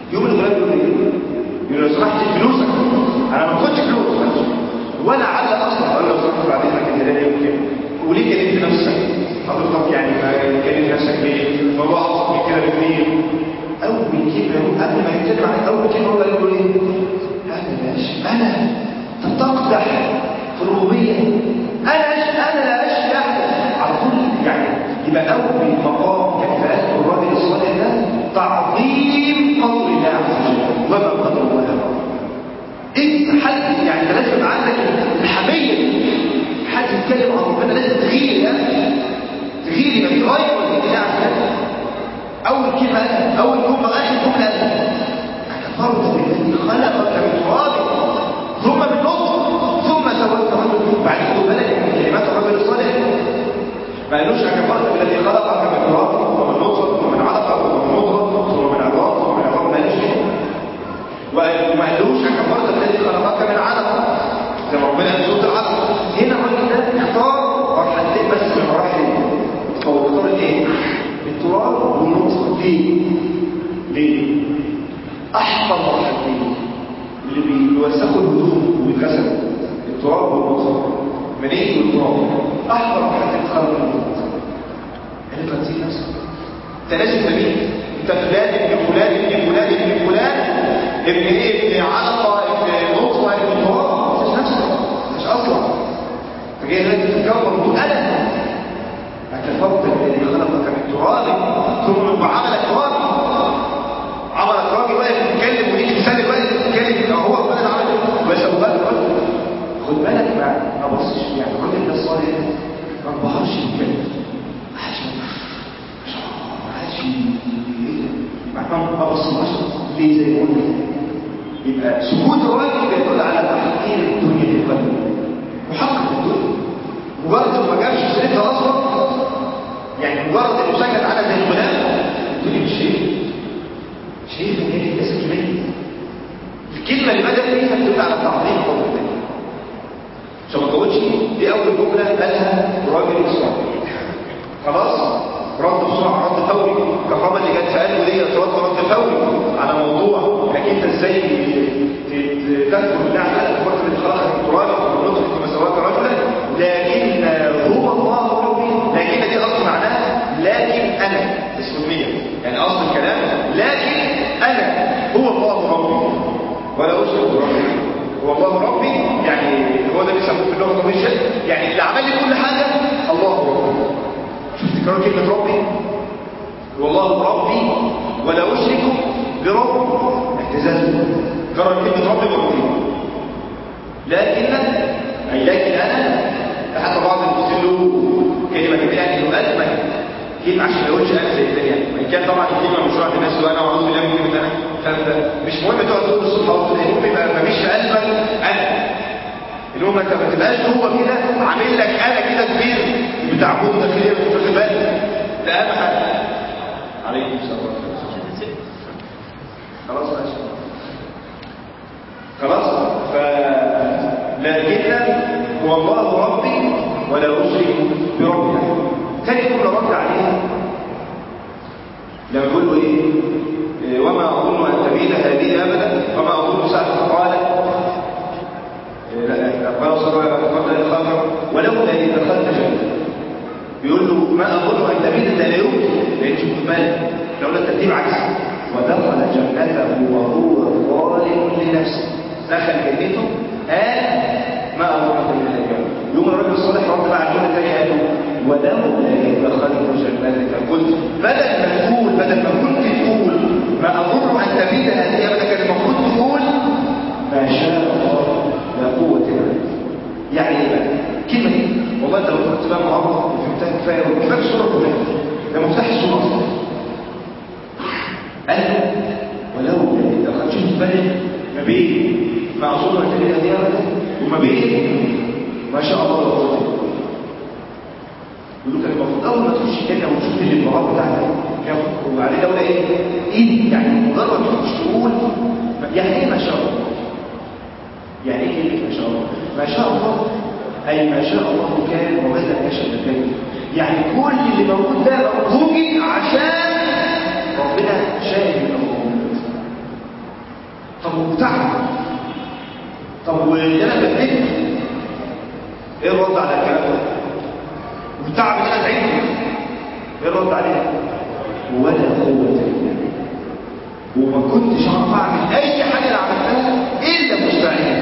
يوم الغلام يقول ايه؟ يقول لو سمحت فلوسك انا ما باخدش فلوس ولا علق اصلا اقول له لو سمحت بعدين لك كده لا يمكن وليه كلمت نفسك؟ حضرتك يعني ما كلمت نفسك ليه؟ الموضوع ابسط من كده بكتير اول كلمه قبل ما يتكلم عن اول كلمه هو يقول ايه؟ انا ماشي انا تقدح في الربوبيه انا انا لا اشفي احد على طول يعني يبقى اول مقام كان في قلب الراجل الصالح ده تعظيم قدر الله عز وجل وما قدر الله انت حد يعني انت لازم يبقى عندك الحميه دي حد يتكلم عن ربنا لازم تغير يعني تغير يبقى في غايه من الله عز وجل اول كلمه انا اول جمله اخر جمله انا كفرت بالذي خلقك من تراب ثم من نطفه ثم سواك رجل بعد خدوا بالك من كلمات الرجل الصالح ما قالوش كفرت بالذي خلقك من تراب ثم من نطفه ثم من علقه ثم من مضغه ثم من عظام ثم من عظام ما قالوش كده وما قالوش كفرت بالذي خلقك من علقه زي ما ربنا قال سوره العلق هنا الراجل ده اختار مرحلتين بس من المراحل دي هو اختار ايه؟ التراب والنطفه ليه؟ ليه؟ احفر مرحلتين اللي بيوسخوا الهدوم وبيتغسلوا التراب والنطفه منين والتراب احفر مرحلتين خلق الموت انت تنسي نفسك انت لازم تميت انت فلان ابن فلان ابن فلان ابن فلان ابن ايه ابن علقه ابن نطفه ابن تراب مش نفسك مش اصلا فجاي لازم تتكبر وتقول انا أكفرت الذي خلقك من تراب ثم وعملك تراب عملك راجل واقف بيتكلم ويجي مثال واقف بيتكلم هو ربنا اللي عمل بس ابو بكر خد بالك ما ما بصش يعني الراجل ده الصالح ما انبهرش يتكلم عشان عشان عشان ما بصناش ليه زي ما قلنا يبقى سكوت الراجل بيدل على تحقير الدنيا في قلبه محقق الدنيا مجرد ما جابش سيرتها اصلا يعني مجرد انه سكت عنها زي الغلام الدنيا مش شيء شيء من هذه الناس كمية الكلمة اللي بدأ فيها بتدل على تعظيم قول الله عشان ما تقولش دي أول جملة قالها راجل إسلام خلاص رد بسرعة رد فوري كفامة اللي جت في قلبه دي رد رد فوري على موضوع لكن انت ازاي تذكر بالله عز وجل الفرق اللي خلقك من تراب ونطفة كما سواك رجلا لكن هو الله ربي لكن دي اصل معناها لكن انا اسمية يعني اصل الكلام لكن انا هو الله ربي ولا اشرك بربي هو الله ربي يعني هو ده بيسموه في اللغه الطبيعيه يعني اللي عمل لي كل حاجه الله ربي شفت كمان كلمه ربي والله ربي ولا اشرك بربي اعتزاز كرر كلمه ربي وربي لكن اي لكن انا حتى بعض المسلمين له كلمه جميله انه اجمل كلمه عشان ما يقولش انا زي الثانيه وان كان طبعا الكلمه مش واحد الناس وانا اعوذ بالله من كلمه انا فانت مش مهم تقعد تقول الصبح او المهم يبقى ما فيش في قلبك انا المهم انت ما تبقاش جوه كده عامل لك انا كده كبير بتاع عبود داخليه مش واخد بالك ده اهم حاجه عليكم السلام خلاص ماشي خلاص ف لكن هو الله ربي ولا اشرك بربي ثاني جمله رد عليها لما يقول له ايه إيه، وما اظن ان تبيد هذه ابدا وما اظن ساعه قال إيه، لا قال صلى الله عليه وسلم الخمر ولولا ان دخلت جنه بيقول له ما اظن ان تبيد ده لا يمكن لان شوف بالك لولا الترتيب عكس ودخل جنته وهو ظالم لنفسه دخل جنته قال ما اظن ان تبيد الجنه يوم الرجل الصالح رد بقى على الجمله الثانيه قال له ولولا إذ دخلت جنتك قلت بدل ما تقول بدل ما كنت تقول ما أظن أن تبيد هذه أبدا كان المفروض تقول ما شاء الله لا قوة إلا بالله يعني إيه بقى؟ كلمة دي والله أنت لو كنت بقى معرض وفهمتها كفاية وكفاية الصورة كلها ده مفتاح الصورة أصلا قال له ولولا إذ دخلت شوف فرق ما بين ما أظن أن تبيد هذه أبدا وما بين ما شاء الله لا قوة إلا بالله يقول لك المفروض اول ما تخش الجنه وتشوف الانبهار بتاعك وعليه دوله ايه؟ ايه يعني مجرد ما تخش تقول يعني ايه ما شاء الله؟ يعني ايه كلمه ما شاء الله؟ ما شاء الله اي ما شاء الله كان وما لم يشاء لم يكن يعني كل اللي موجود ده موجود عشان ربنا شاهد انه موجود طب وبتعب طب وانا بديت ايه الرد على الكلام ده وبتعب ان انا تعبت ايه الرد عليه ولا قوه الا بالله وما كنتش اعرف اعمل اي حاجه انا عملتها الا مستعين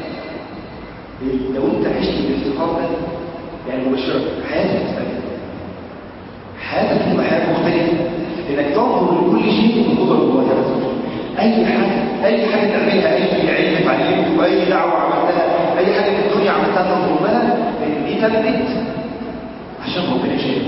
لو انت عشت بالافتقار ده يعني مباشره حياتك تختلف حياتك تبقى حياه مختلفه انك تنظر لكل شيء بقدر الله عز وجل اي حاجه اي حاجه تعملها اي علم اتعلمته اي دعوه عملتها اي حاجه في الدنيا عملتها تنظر لها ان دي تمت عشان ربنا شايف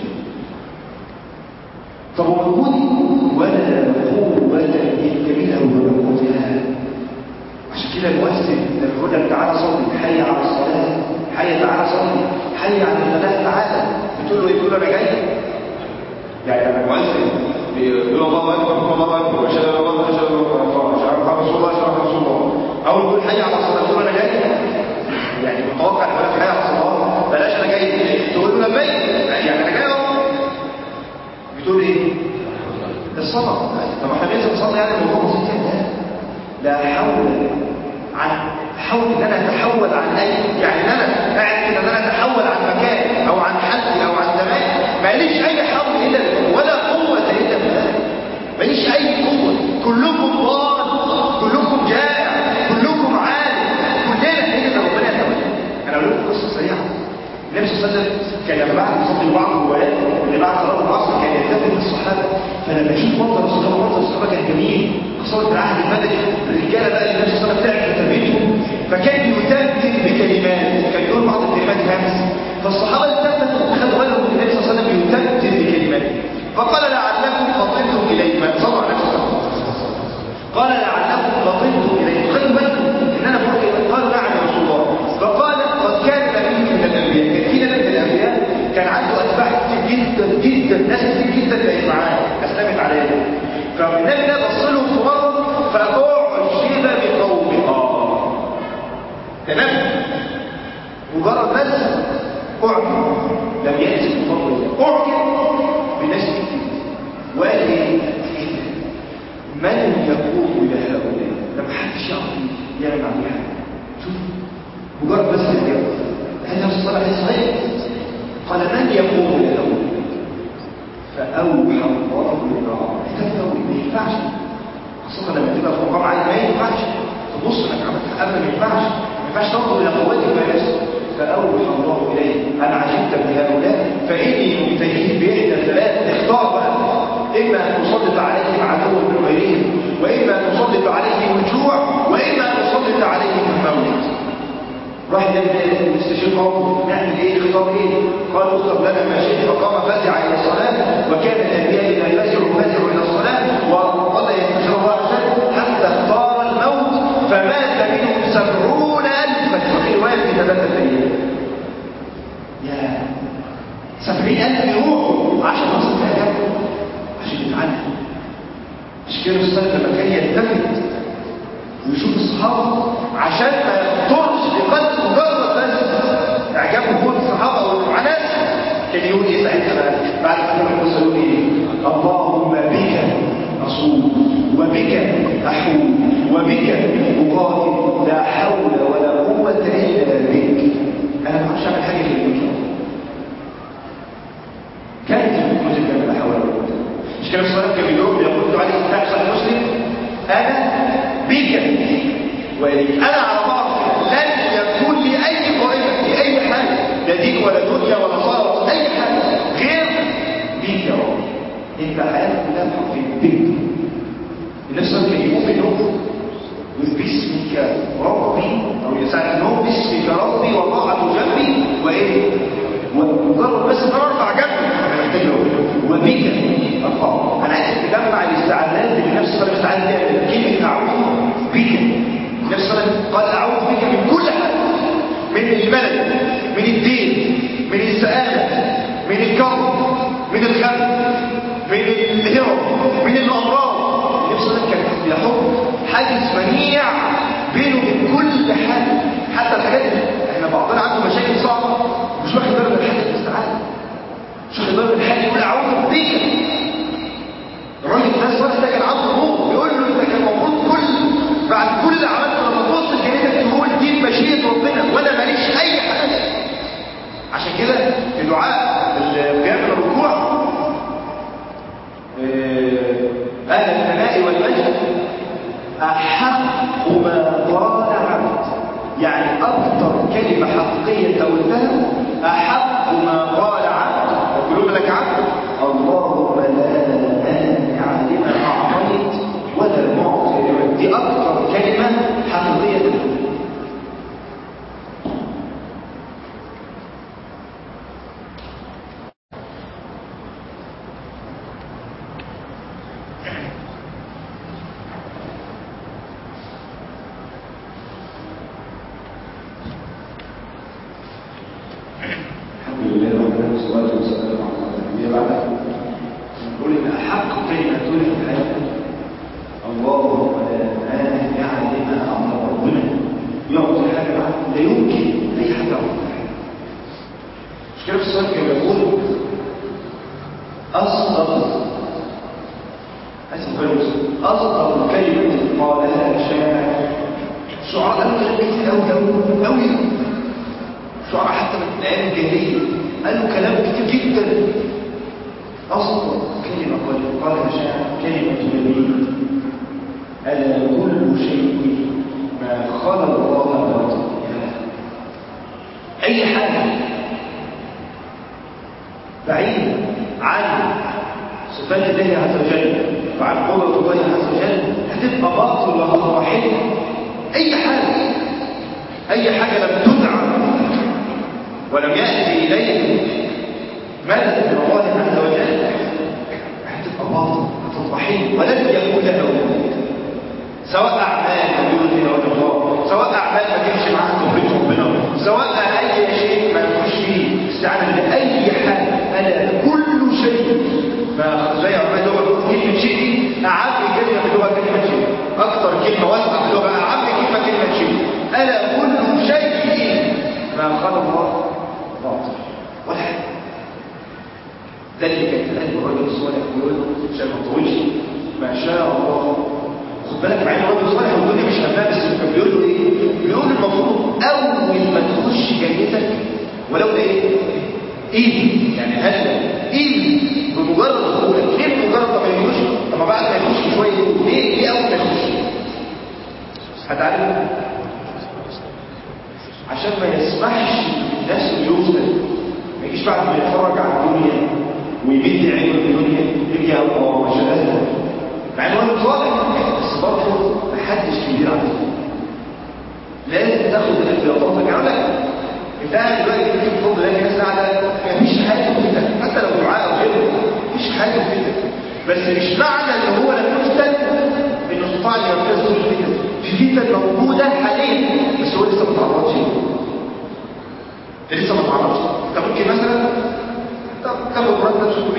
طب وجودي ولا قوه الا بالله وملكوتها عشان كده المؤسس لما يقول لك تعالى صلي حي على الصلاه حي تعالى صلي حي على الفلاح تعالى بتقول له ايه بتقول له انا جاي يعني لما المؤذن بيقول الله اكبر الله اكبر واشهد ان لا اله الا الله واشهد ان محمد رسول الله اشهد ان رسول الله اول يقول حي على الصلاه تقول انا جاي يعني متوقع ان يقول حي على الصلاه بلاش انا جاي تقول له لبيك يعني انا جاي اهو بتقول ايه الصلاه طب احنا بننزل نصلي يعني الموضوع بسيط جدا لا حول عن حول ان انا اتحول عن اي يعني ان انا قاعد كده ان انا اتحول عن مكان او عن حد او عن زمان ماليش اي حول الا بالله ولا قوه الا بالله ماليش اي قوه كلكم ضال كلكم جائع كلكم عالم كلنا الا ربنا يتولى انا اقول لكم قصه سريعه النبي صلى الله عليه وسلم كان لما بعد يصلي بعض الروايات اللي بعد صلاه العصر كان يلتفت للصحابه فلما يشوف منظر الصحابه منظر الصحابه كان جميل خاصه في العهد المدني الرجاله بقى اللي النبي صلى الله عليه وسلم تعب في تربيتهم فكان يتمتم بكلمات كان يقول بعض الكلمات همس فالصحابه التفتوا خدوا بالهم ان النبي صلى الله عليه وسلم يتمتم بكلمات فقال لعلكم فطنتم اليه ما صلوا على نفسه قال لعلكم فطنتم اليه خدوا بالكم ان انا بقول ايه قالوا نعم يا رسول الله فقال قد كان نبي من الانبياء كان في نبي من الانبياء كان عنده اتباع كتير جدا جدا ناس كتير جدا بقت معاه اسلمت عليه فالنبي ده بص لهم في مره فاعجب بقومه اه تمام مجرد بس اعجب لم يأتي بفضل الله اعجب بناس كتير وقال ايه من يقوم الى هؤلاء لما حدش يعرف يعمل عليه حاجه شوف مجرد بس الإجابة هذا الصلاة صحيح قال من يقوم له فأوحى الله للنار تفهم ما ينفعش خاصة لما تبقى في مقام عالي ما ينفعش تبص انك عملت حاجة ما ينفعش ما ينفعش تنظر إلى قوتك ونفسك فأوحى الله إليه أنا عجبت بهؤلاء فإني مبتليه بإحدى الثلاث اختار بقى إما أن أسلط عليهم عدو من غيرهم وإما أن أسلط عليهم الجوع وإما أن أسلط عليهم الموت راح النبي يستشير قومه نعمل ايه خطاب ايه قال اكتب لنا ما شئت فقام فزع الى الصلاه وكان الانبياء اذا يفزع فزع الى الصلاه وظل يستشير الله عز وجل حتى اختار الموت فمات منهم سبعون الفا وفي روايه في ثلاثه ايام يا سبعين الف يروحوا عشان نصل الاهداف عشان يتعلم عشان كده الصلاه لما كان يلتفت ويشوف الصحابه عشان ما يخطرش بقلب مجرد بس اعجاب وجود الصحابه والعناس كان يقول ايه ساعتها بعد كده الرسول يقول ايه اللهم بك اصوم وبك احول وبك اقاتل لا حول ولا قوه الا بك انا ما اعرفش اعمل حاجه غير بك كانت الكنوز اللي لا حول ولا قوه مش كان الصلاه كان بيقول يقول عليه تحصل المسلم انا بك وإليك أنا على بعض لن يكون لي أي قائمة في أي حاجة لا دين ولا دنيا ولا صلاة ولا أي حاجة غير بيك يا رب أنت حياتك كلها بحق بيك الناس كان يقوم بالنوم باسمك ربي أو يساعد النوم باسمك ربي وضعت جنبي وإيه ومجرد بس ان انا ارفع جنبي انا محتاج وبك ارفعه انا عايز تجمع الاستعاذات اللي نفس الصلاه استعاذ بيها كلمه اعوذ بك نفس الصلاه قال اعوذ بك من كل حاجه من الملل من الدين من السآلة من الكرب من الغم من الهرم من الامراض نفس الصلاه كان يحط حاجز منيع بينه وبين كل حاجه حتى الحاجات اللي احنا بعضنا عنده مشاكل صعبه مش واخد باله من الحاجه الاستعاذه كلمة حقيقية أنت قلتها أحق ما قال عبد وكلهم لك عبد اللهم لا مانع لما أعطيت ولا معطي لما دي أكثر كلمة حقيقية تقولها الحمد لله وحده والصلاة والسلام على النبي بعد نقول إن أحق كلمة تقولها في الحياة اللهم لا مانع لما أعطى ربنا يعطي حاجة معاه لا يمكن أي حاجة يعطيها مش كده في السؤال كان يقول أصدق أسف مسلم أصدق كلمة قالها شاعر الشعراء قالوا كلام كتير أوي أوي أوي شعراء حتى من الأيام الجاهلية قالوا كلام كتير جدا أصدق كلمة قال قالها شاعر كلمة نبي ألا كل شيء ما خلق الله باطل أي حاجة بعيد عن صفات الله عز وجل وعن قدرة الله عز وجل هتبقى باطل وهتضحك أي حاجة أي حاجة لم تدعى ولم يأتي إليه مدد من الله عز وجل هتبقى باطل هتضحك ولن يكون لها وجود سواء أعمال موجودة فيها وجه الله سواء أعمال ما تمشي معاها توفيق ربنا سواء أي شيء ما تخش فيه استعانة بأي حاجة ألا كل شيء ما زي ما اللغة كلمة شيء أعم كلمة في اللغة كلمة شيء أكثر كلمة واسعة في اللغة أعم كلمة كلمة شيء ألا كل شيء ما خلق الله باطل ولا حاجة ده اللي كان الآن الرجل الصالح يقول عشان ما تطولش ما شاء الله خد بالك مع ان الراجل الصالح والدنيا مش همها بس كان بيقول له ايه؟ بيقول المفروض اول ما تخش جنتك ولو ده ايه؟ ايه؟ يعني هل ايه بمجرد دخولك ليه بمجرد ما يخش؟ طب ما بعد ما يخش شويه ليه؟ ليه اول ما يخش؟ هتعلم عشان ما يسمحش الناس يوصل ما يجيش بعد ما يتفرج على الدنيا ويمد عينه في الدنيا يجي يا الله ما شاء الله مع انه راجل صالح بس برضه ما حدش كبير عليه لازم تاخد الاحتياطات يعني لك انت قاعد دلوقتي في الفضل ده الناس قاعده مفيش حاجه تفيدك حتى لو دعاء او غيره مفيش حاجه تفيدك بس مش معنى ان هو لم يفتن انه استطاع ان يركز في الفتن في فتن موجوده حاليا بس هو لسه ما تعرضش لسه ما تعرضش انت ممكن مثلا تاخد مرتب 600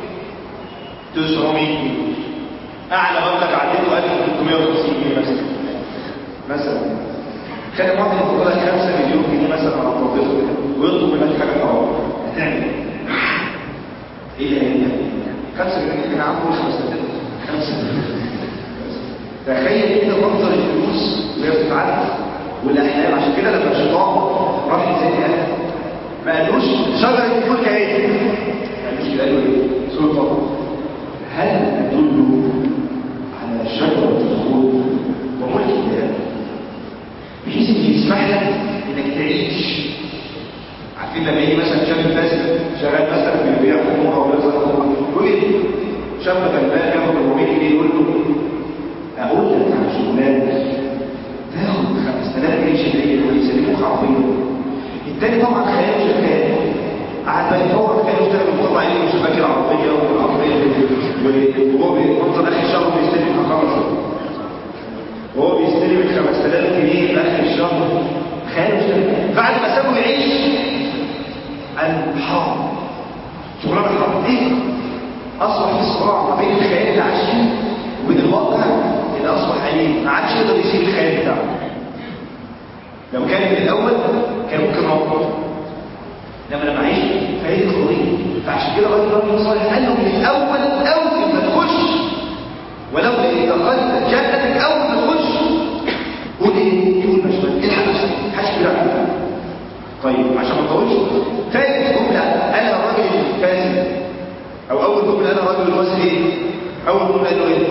جنيه 900 جنيه اعلى مبلغ عديته 1350 جنيه مثلا مثلا كان واحد يفضل لك 5 مليون جنيه مثلا على التوظيف ويطلب منك حاجه طبعا هتعمل ايه ايه ده ايه 5 مليون جنيه عم مش مستفيد 5 مليون تخيل كده منظر الفلوس وهي بتتعدى والاحلام عشان كده لما الشيطان راح يزيد اهل ما قالوش شجره الفلك ايه ما قالوش كده قالوا ايه سلطان هل ندل على شجرة الخلد وملك الله بحيث ان يسمح لك انك تعيش عارفين لما يجي مثلا شاب فاسد شغال مثلا بيبيع خمور او بيصنع خمور يقول ايه شاب غلبان ياخد 400 جنيه يقول له اقول لك على شغلانه تاخد 5000 جنيه شهريا ويسلموك عربيه التاني طبعا خياله شغال قعد بقى يفور كان يشتغل بفضل عينيه مش فاكر عربيه والعربيه وهو بينظر اخر الشهر بيستلم حقائق وهو بيستلم ال 5000 جنيه في اخر الشهر خياله اشتغل بعد ما سابه يعيش قال حرام شغلانه حرام ايه؟ اصبح في صراع ما بين الخيال اللي عاش فيه وبين الواقع اللي اصبح عليه ما عادش يقدر يسيب الخيال بتاعه لو كان من الاول كان ممكن رفضه انما لما عيش فهي قضيه فعشان كده الراجل الراجل صالح قال له من الاول اول ما تخش ولو دخلت جنتك اول ما تخش قول ايه؟ تقول مش الحق نفسك حاجه كبيره عليك طيب عشان ما نطولش ثالث جمله انا الراجل الفاسد او اول جمله انا الراجل الفاسد ايه؟ اول جمله قال له ايه؟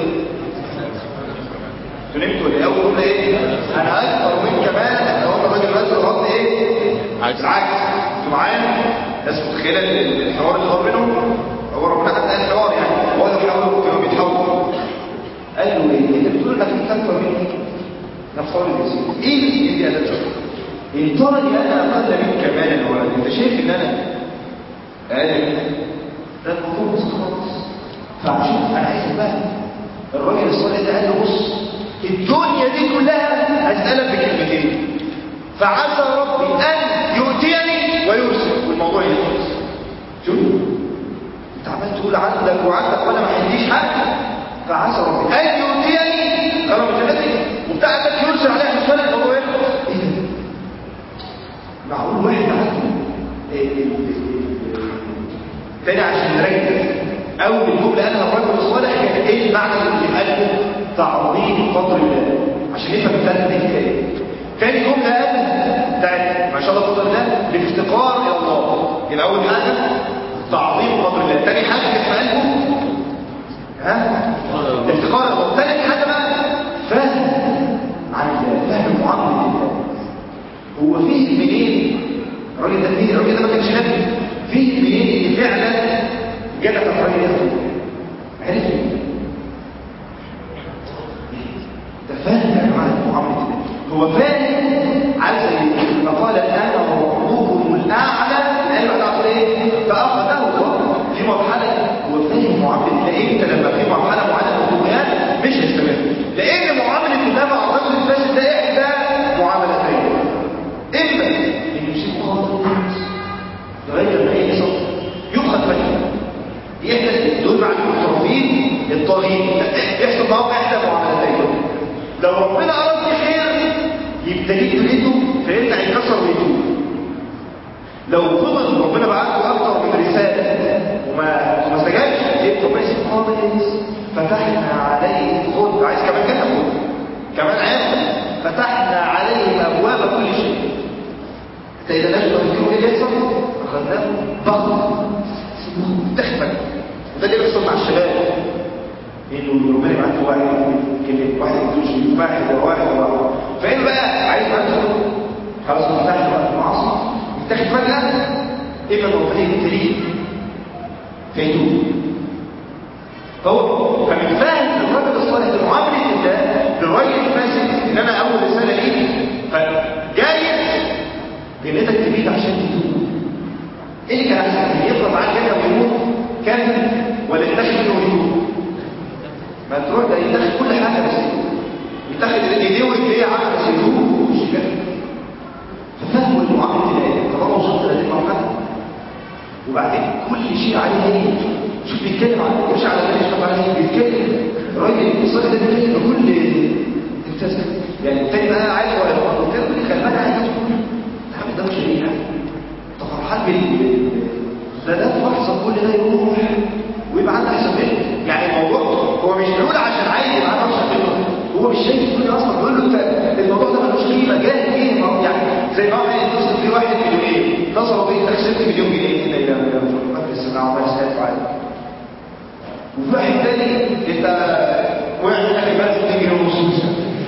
نمت ولا اول جمله ايه؟ انا اكثر منك مالا لو انت راجل فاسد غلط ايه؟ معايا ناس متخيله ال- الحوار اللي دار بينهم هو ربنا حتى قال الحوار يعني هو ده حوار كانوا بيتحاوروا قال له ايه انت بتقول انك انت اكبر مني نفترض يا سيدي ايه اللي دي اداه شكر ان ترني انا اقل منك مالا يا ولد انت شايف ان انا اقل ده الموضوع بسيط خالص فعشان انا عايز افهم الراجل الصالح ده قال له بص الدنيا دي كلها هسألك بكلمتين فعسى ربي ان يؤتيني ويرسل والموضوع يخلص شوف انت عمال تقول عندك وعندك وانا ما عنديش حاجه فعسى ربي ان يؤتيني كرم جنتك وبتاعتك يرسل عليها حسبان الموضوع يخلص ايه ده؟ معقول واحد عنده إيه إيه إيه تاني عشان نركز اول جمله قالها الرجل الصالح كانت ايه المعنى اللي قاله تعظيم قدر الله عشان نفهم الثلاثه دي كده تاني جمله قالها بتاعت ما شاء الله قدر الله الافتقار الى الله يبقى اول حاجه تعظيم قدر الله تاني حاجه اسمها قلبه ها الافتقار الى الله تالت حاجه بقى فهم عن الله فهم معامله الله هو فيه منين الراجل ده فيه الراجل ده ما كانش نبي فيه منين ان فعلا جدك الراجل ياخد عرف منين ده فاهم يا جماعه معامله الله هو فاهم عايز ما قال انا ربكم الاعلى قال له تعرف ايه فاخذه الله في مرحله هو فاهم معامله الله انت لما في مرحله معينه من الطغيان مش هيستمر لان معامله الله مع الرجل الفاسد ده احدى معاملتين اما ان يصيب خاطر لغايه ما يحصل يؤخذ فجاه يحدث دول مع المترفين الطاغين يحصل معاهم احدى معاملتين لو ربنا اراد بخير يبتليك دنيته فيرجع يكسر ويتوب لو فضل ربنا بعت له اكتر من رساله وما وما استجابش يبقى ربنا يسيب خالص فتحنا عليه خد عايز كمان كده خد كمان عيال فتحنا عليهم ابواب كل شيء حتى اذا نجم الفكر ايه اللي يحصل اخذناه ضغط تخفى وده اللي بيحصل مع الشباب انه ربنا يبعت له واحد كلمه واحد يدوش واحد وواحد وواحد فين بقى عايز عنده خلاص فتحت بقى المعاصي يتاخد فجاه اما ان ربنا يبتليه فيتوب فهو فمن فهم الرجل الصالح لمعامله الله للراجل الفاسد ان انا اول رساله ليه فجايز جنتك تبيد عشان تتوب ايه اللي كان احسن يفرض معاك جنه ويموت كامل ولا يتاخد منه ويتوب ما تروح ده يتاخد كل حاجه بس يتاخد ايديه ورجليه عقل بس يتوب مش كده ففهموا المعامله الله طالما وصلت لهذه المرحله وبعدين كل شيء عليه هي شوف بيتكلم عن مش على بالي شوف عليه بيتكلم الراجل الصالح ده بيتكلم بكل امتاز يعني التاني بقى عايز ولا يقعد وكده يقول لي خلي بالك عايز الحمد ده مش هيجي انت فرحان بال ده ده في لحظه كل ده يروح ويبقى عندك احسن منه يعني الموضوع هو مش بيقول عشان عايز يبقى عنده احسن منه هو مش شايف الدنيا اصلا بيقول له انت الموضوع ده ملوش قيمه جاي ايه ما هو يعني زي ما واحد يتصل في واحد مليونين اتصلوا بيه انت خسرت مليون جنيه هنا الى ما في السماء وما يسال فعال وفي واحد تاني انت وقع منك المال 2 جنيه ونص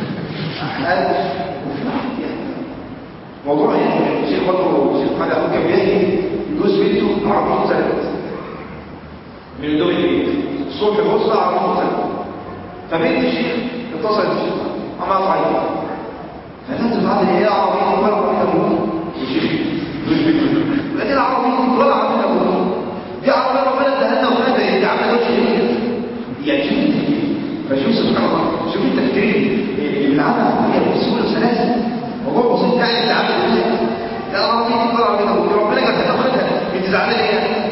وفي واحد يعني موضوع يعني الشيخ برضه الشيخ محمد ابو كان بيحكي جوز بنته عربيه سنه من الدول البيت الصبح الوسطى عربيه سنه فبنت الشيخ اتصلت بالشيخ اما صعيد فلازم بعد ايه عربيه ولا عربيه ابوه الشيخ جوز بنته لكن العربيه ولا عربيه ابوه دي عربيه ربنا اداها لنا وكذا انت عامله ده شيء يعني شوف فشوف سبحان الله شوف التفكير اللي بنلعبها هي بسهوله وسلاسه موضوع بسيط يعني انت عامل ايه ده عربيه دي ولا عربيه ابوه ربنا جاب لنا وخدها انت زعلان ايه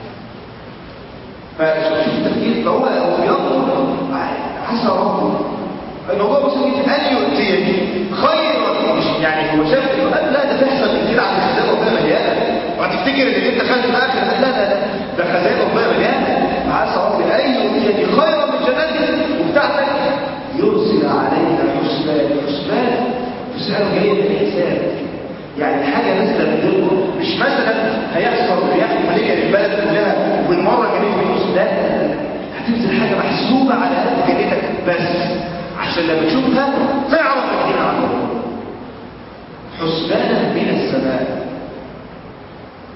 فشوف التفكير فهو هو بينظر عسى ربه الموضوع بسيط جدا ان يؤتيني خيرا مش يعني هو شاف انه قال لا ده تحصل كتير عند الخزانه ربنا مليانه وهتفتكر ان انت خدت في الاخر قال لا لا لا ده خزانه ربنا مليانه عسى ربي ان يؤتيني خيرا من جنتك وبتاعتك يرسل علينا حسبان حسبان حسبان جايه من الحساب يعني حاجه نازله من مش مثلا هيحصل رياح ماليه للبلد كلها والمره جنيه فلوس لا هتنزل حاجه محسوبه على قد جنيتك بس عشان لما تشوفها تعرف الدين عنه حسبانا من السماء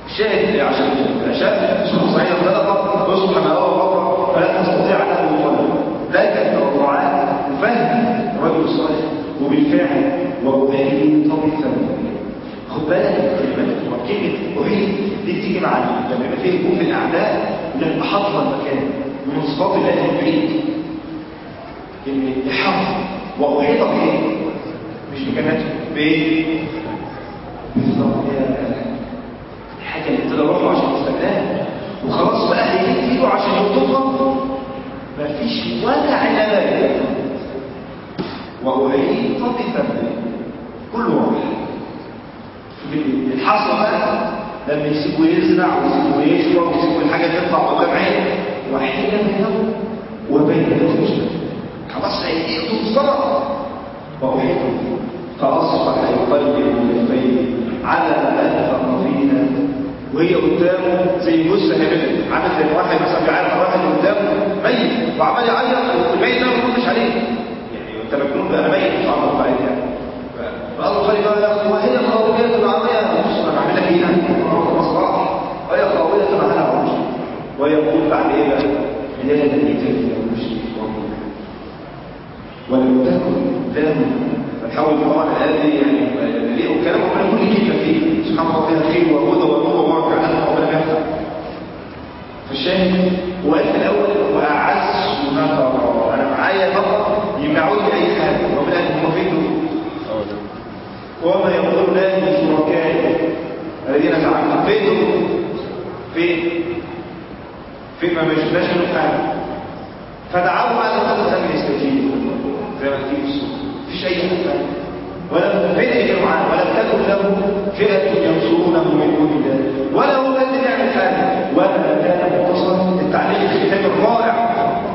شاهد عشان شاف سوق صحيح صدقه يصبح ماوى بطرا فلا تستطيع ان تقول ذلك التوقعات وفهم الرجل الصالح وبالفعل وأحيي طرفا خد بالك من الكلمات وكلمة أحيي دي بتيجي مع لما يبقى فيه هجوم في الأعداء يبقى حاطط المكان من صفات الله البعيد كلمة يحفظ وأحيط بإيه؟ مش بكلمات بإيه؟ بالظبط الحاجة اللي ابتدى روحه عشان يستخدمها وخلاص بقى هيجي ايده عشان يلطفها مفيش ولا عنبات وأحيط بفمه كل واحد الحصر بقى لما يسيبه يزرع ويسيبه يشرب ويسيبه الحاجة تطلع قدام عينه وحيل بينه وبين المشرك خلاص هيئته الصلاة وأحيط فأصبح يقلب كفيه على ما أنفق فينا وهي قدامه زي جثه هبله عامل زي واحد مثلا بيعرف واحد قدامه ميت وعمال يعيط والميت ده ما بيردش عليه يعني انت مجنون بقى انا ميت مش عارف عليك يعني فقال له خلي بالك يا اخي وهي الخاويه العربيه بص انا بعمل لك ايه انا مصلحه وهي خاويه على عروش ويقول بعد ايه بقى يا ليتني لم اشرك ولم تكن له فنحاول طبعا الايه دي يعني ليه والكلام ربنا كل كلمه فيه سبحان الله فيها خير وهدى ونور وبركه على ربنا بيفتح فالشاهد هو قال في الاول واعز ما ترى انا معايا فقط يمنعوني اي حاجه ربنا قال هم فين دول اه ده وما يقول لا من شركائي الذين زعموا فين دول فين فين ما مشناش منهم حاجه فدعوا بعد فتره لم يستجيبوا زي ما تيجي في السوق مفيش اي حاجه ولم فين اللي معاه ولم تكن له فئه ينصرونه من دون الله ولا هو اللي يعمل حاجه ولا كان متصل التعليق الختامي الرائع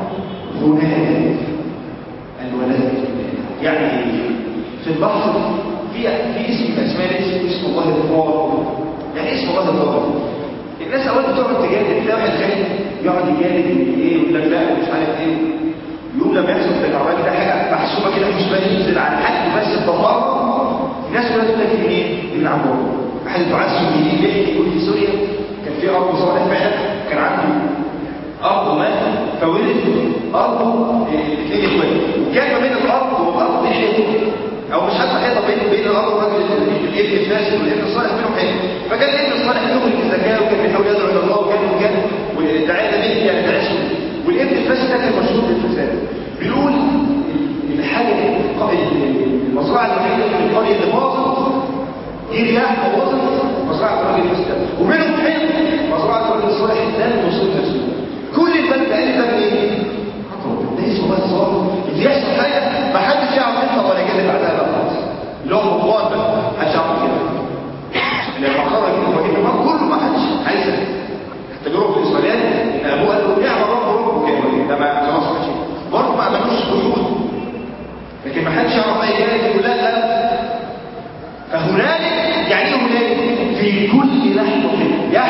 هناك الولاء يعني ايه في البحر في في اسم من اسماء اسم اسم الله الفاضل يعني اسم الله الفاضل الناس اوقات بتقعد تجادل تلاقي واحد غني يقعد يجادل من ايه ويقول لك لا مش عارف ايه يوم لما يحصل في العراج ده حاجه محسوبه كده مش بقى ينزل على حد بس الدمار الناس كلها تقول لك منين؟ ابن عمرو احد الدعاة السوريين بيحكي يقول في سوريا كان في ارض صالح فعلا كان عنده ارض مات فولد ارضه اثنين اخوات وكان ما بين الارض والارض دي حيطه او مش حتى حيطه بين بين الارض والراجل الابن الفاسد والابن الصالح بينهم حيطه فكان الابن الصالح يخرج الزكاه وكان بيحاول يدعو الى الله وكان وكان والدعايه ده بيحكي يعني دعايه سوري والابن الفاسد ده كان مشهور بالفساد بيقول الحاجه المزرعه الوحيده في القريه اللي باظت دي رياح بوظت مزرعه الراجل الفاسد وبينهم حين مزرعه الراجل الصالح لم يوصل نفسه كل البلد قال ده ايه؟ ده اسمه بس صار اللي يحصل حاجه ما حدش يعرف يطلع ولا يجي بعدها بقى خالص اللي هو مطوان بقى ما حدش يعرف كده لما خرج من وجه النار كله ما حدش عايز التجربه في الاسرائيليات ان ابوه قال له نعم رب رب كده ده ما خلاص ماشي برضه ما عملوش قيود لكن ما حدش يعرف اي كلمه يقول لا لا فهنالك يعني ايه هنالك في كل لحظه يعني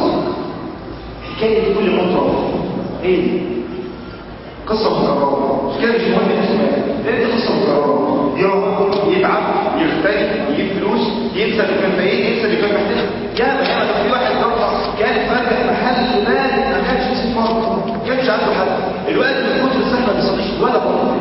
خالص حكايه كل مطرف ايه دي؟ قصه مكرره مش كده مش مهم الاسماء لان دي قصه مكرره يقعد يتعب يختلف يجيب فلوس ينسى اللي كان فقير ينسى اللي كان محتاج يا ما ياما ده في واحد مره كان فاتح محل مال ما كانش اسمه فرق ما كانش عنده حد الوقت من كتر الزحمه ما بيصليش ولا فرق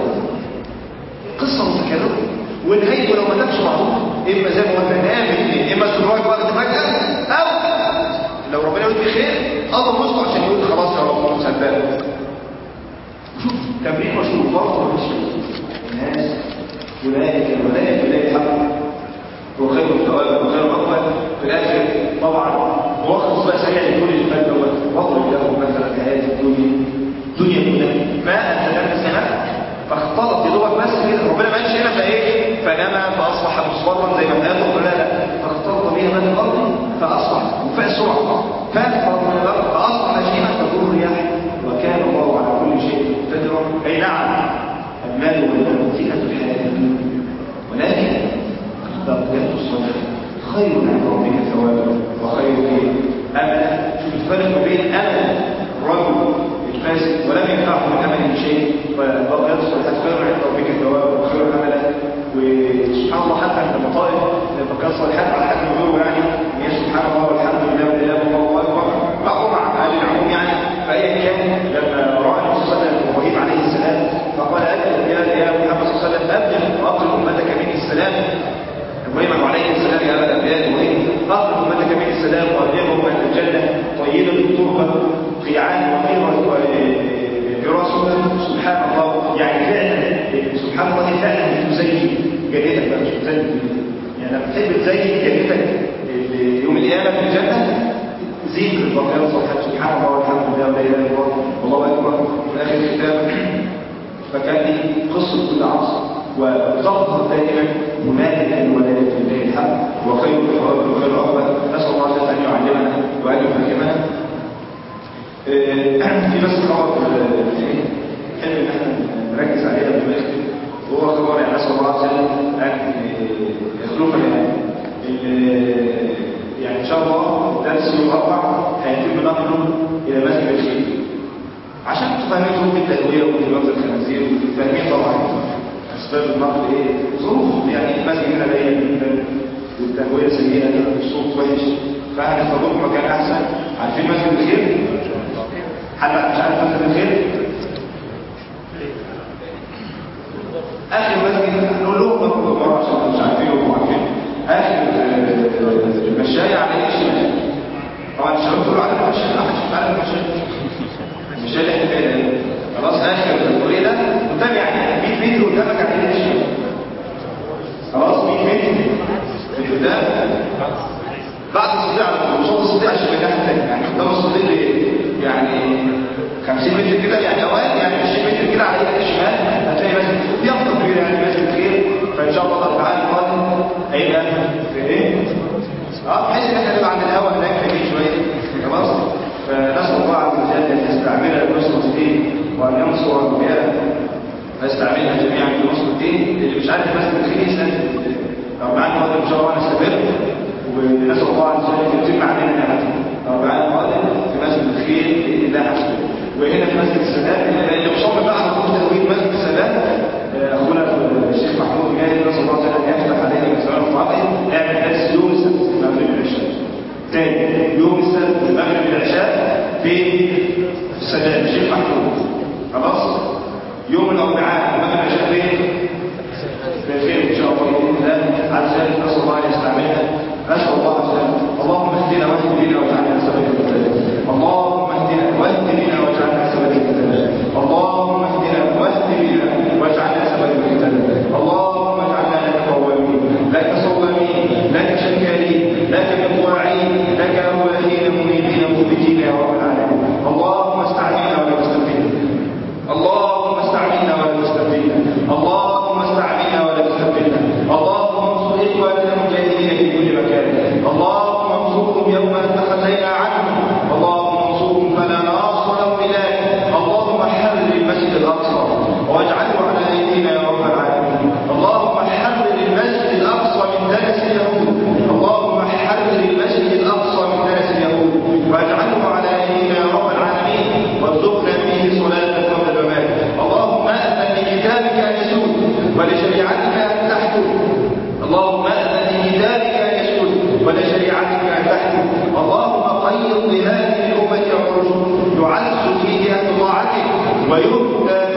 قصه متكرره ونهايته لو ما تمش معروف اما زي ما قلنا نعمل اما الزراج واخد فجاه او لو ربنا يريد بخير الله مسطع عشان يقول خلاص يا رب صدقني شوف تمرين مشهور برضه مش الناس اولئك الولاء اولئك الحق وخير الثواب وخير العقبه في الاخر طبعا ملخص بقى سريع لكل اللي فات دوت واضرب لهم مثلا كهذه الدنيا دنيا كلها ما انت لم السماء فاختلط يدوبك بس كده ربنا ما قالش هنا فايه فنما فاصبح مصفرا زي ما قال لا لا فاختلط بها من الارض فاصبح وفاء السرعه فاختلط من الارض فاصبح شيئا تدور الرياح وكان الله على كل شيء مقتدرا اي نعم المال والبنون زينه الحياه الدنيا ولكن بقيت الصالحات خير عند ربك ثوابا وخير املا شوف الفرق ما بين امل الرجل الفاسد ولم ينفعه من امله شيء فبقيت الصالحات خير عند ربك ثوابا وخير املا وسبحان الله حتى عند المطائف بقيت الصالحات على حد يقولوا يعني هي سبحان الله والحمد لله ولا اله الا الله اكبر بعضهم مع اهل العموم يعني فايا كان لما راى النبي صلى الله عليه وسلم ابراهيم عليه السلام فقال ابلغ يا يا محمد صلى الله عليه وسلم ابلغ واقل امتك مني السلام ابراهيم عليه السلام يا ابا الانبياء ابراهيم اقل امتك مني السلام وابلغهم ان الجنه طيبه التربه قيعان وفيها دراسه سبحان الله يعني فعلا سبحان الله فعلا بتزين جنتك بقى مش بتزين يعني لما تحب تزين جنتك يوم القيامه في الجنه زين البقيات صفحات سبحان الله والحمد لله ولا اله الا الله والله اكبر في اخر الكتاب فكان لي قصه كل عصر وتظهر دائما هنالك الولايه لله الحق وخير الثواب وخير العقبه نسال الله عز وجل ان يعلمنا وان يفهمنا في بس خبر حلو ان احنا نركز عليه قبل ما نختم وهو خبر يعني نسال الله عز وجل ان يخلفنا يعني يعني ان شاء الله درس يوم الاربع هيتم نقله الى مسجد الخير عشان تفهمين ظروف التهويه وظروف الخنازير وتفهمين طبعا اسباب النقل ايه ظروف يعني المسجد هنا ضيق جدا والتهويه سيئه والصوت وحش فهنختاروا مكان احسن عارفين مسجد الخير؟ حد مش عارف مسجد الخير؟ اخر مسجد نقول لهم مره عشان مش عارفين هم عارفين اخر المشاية على ايه الشمال طبعا الشباب كله على المشاية لا مش عارف المشاية المشاية اللي احنا فيها دي خلاص اخر الطريق ده قدام يعني 100 متر قدامك على ايه الشمال خلاص 100 متر من قدام بعد الصديق على قصاد الصديق عشان الناحيه الثانيه يعني قدام الصديق يعني 50 متر كده يعني اوقات يعني 20 متر كده على ايدك الشمال هتلاقي مسجد يافطه كبيره يعني مسجد خير فان شاء الله تعالى القادم هيبقى في ايه؟ اه بحيث ان احنا نبقى عند الهواء هناك بعيد شويه خلاص فنسال الله عز وجل ان يستعملها لنصر الدين وان ينصر انبياء فيستعملها جميعا في نصر الدين اللي مش عارف مسجد الخير يسال لو معانا القادم ان شاء الله نستمر ونسال الله عز وجل يتم علينا نعمته لو معانا القادم في مسجد الخير باذن الله عز وجل وهنا في مسجد السلام اللي مصمم بقى على تدوين مسجد السلام اخونا الشيخ محمود جاي نسال الله عز وجل ان يفتح علينا من زمان الفاضل اعمل درس يوم السبت المغرب العشاء تاني يوم السبت المغرب العشاء في السلام الشيخ محمود خلاص يوم الاربعاء المغرب العشاء فين؟ بخير ان شاء الله باذن الله عز وجل نسال الله ان يستعملنا نسال الله عز وجل اللهم اهدنا واهد بنا واجعلنا سببا للهدى اللهم اهدنا واهد بنا واجعلنا سببا للهدى اللهم الرشد يعز في جهة طاعته ويبتى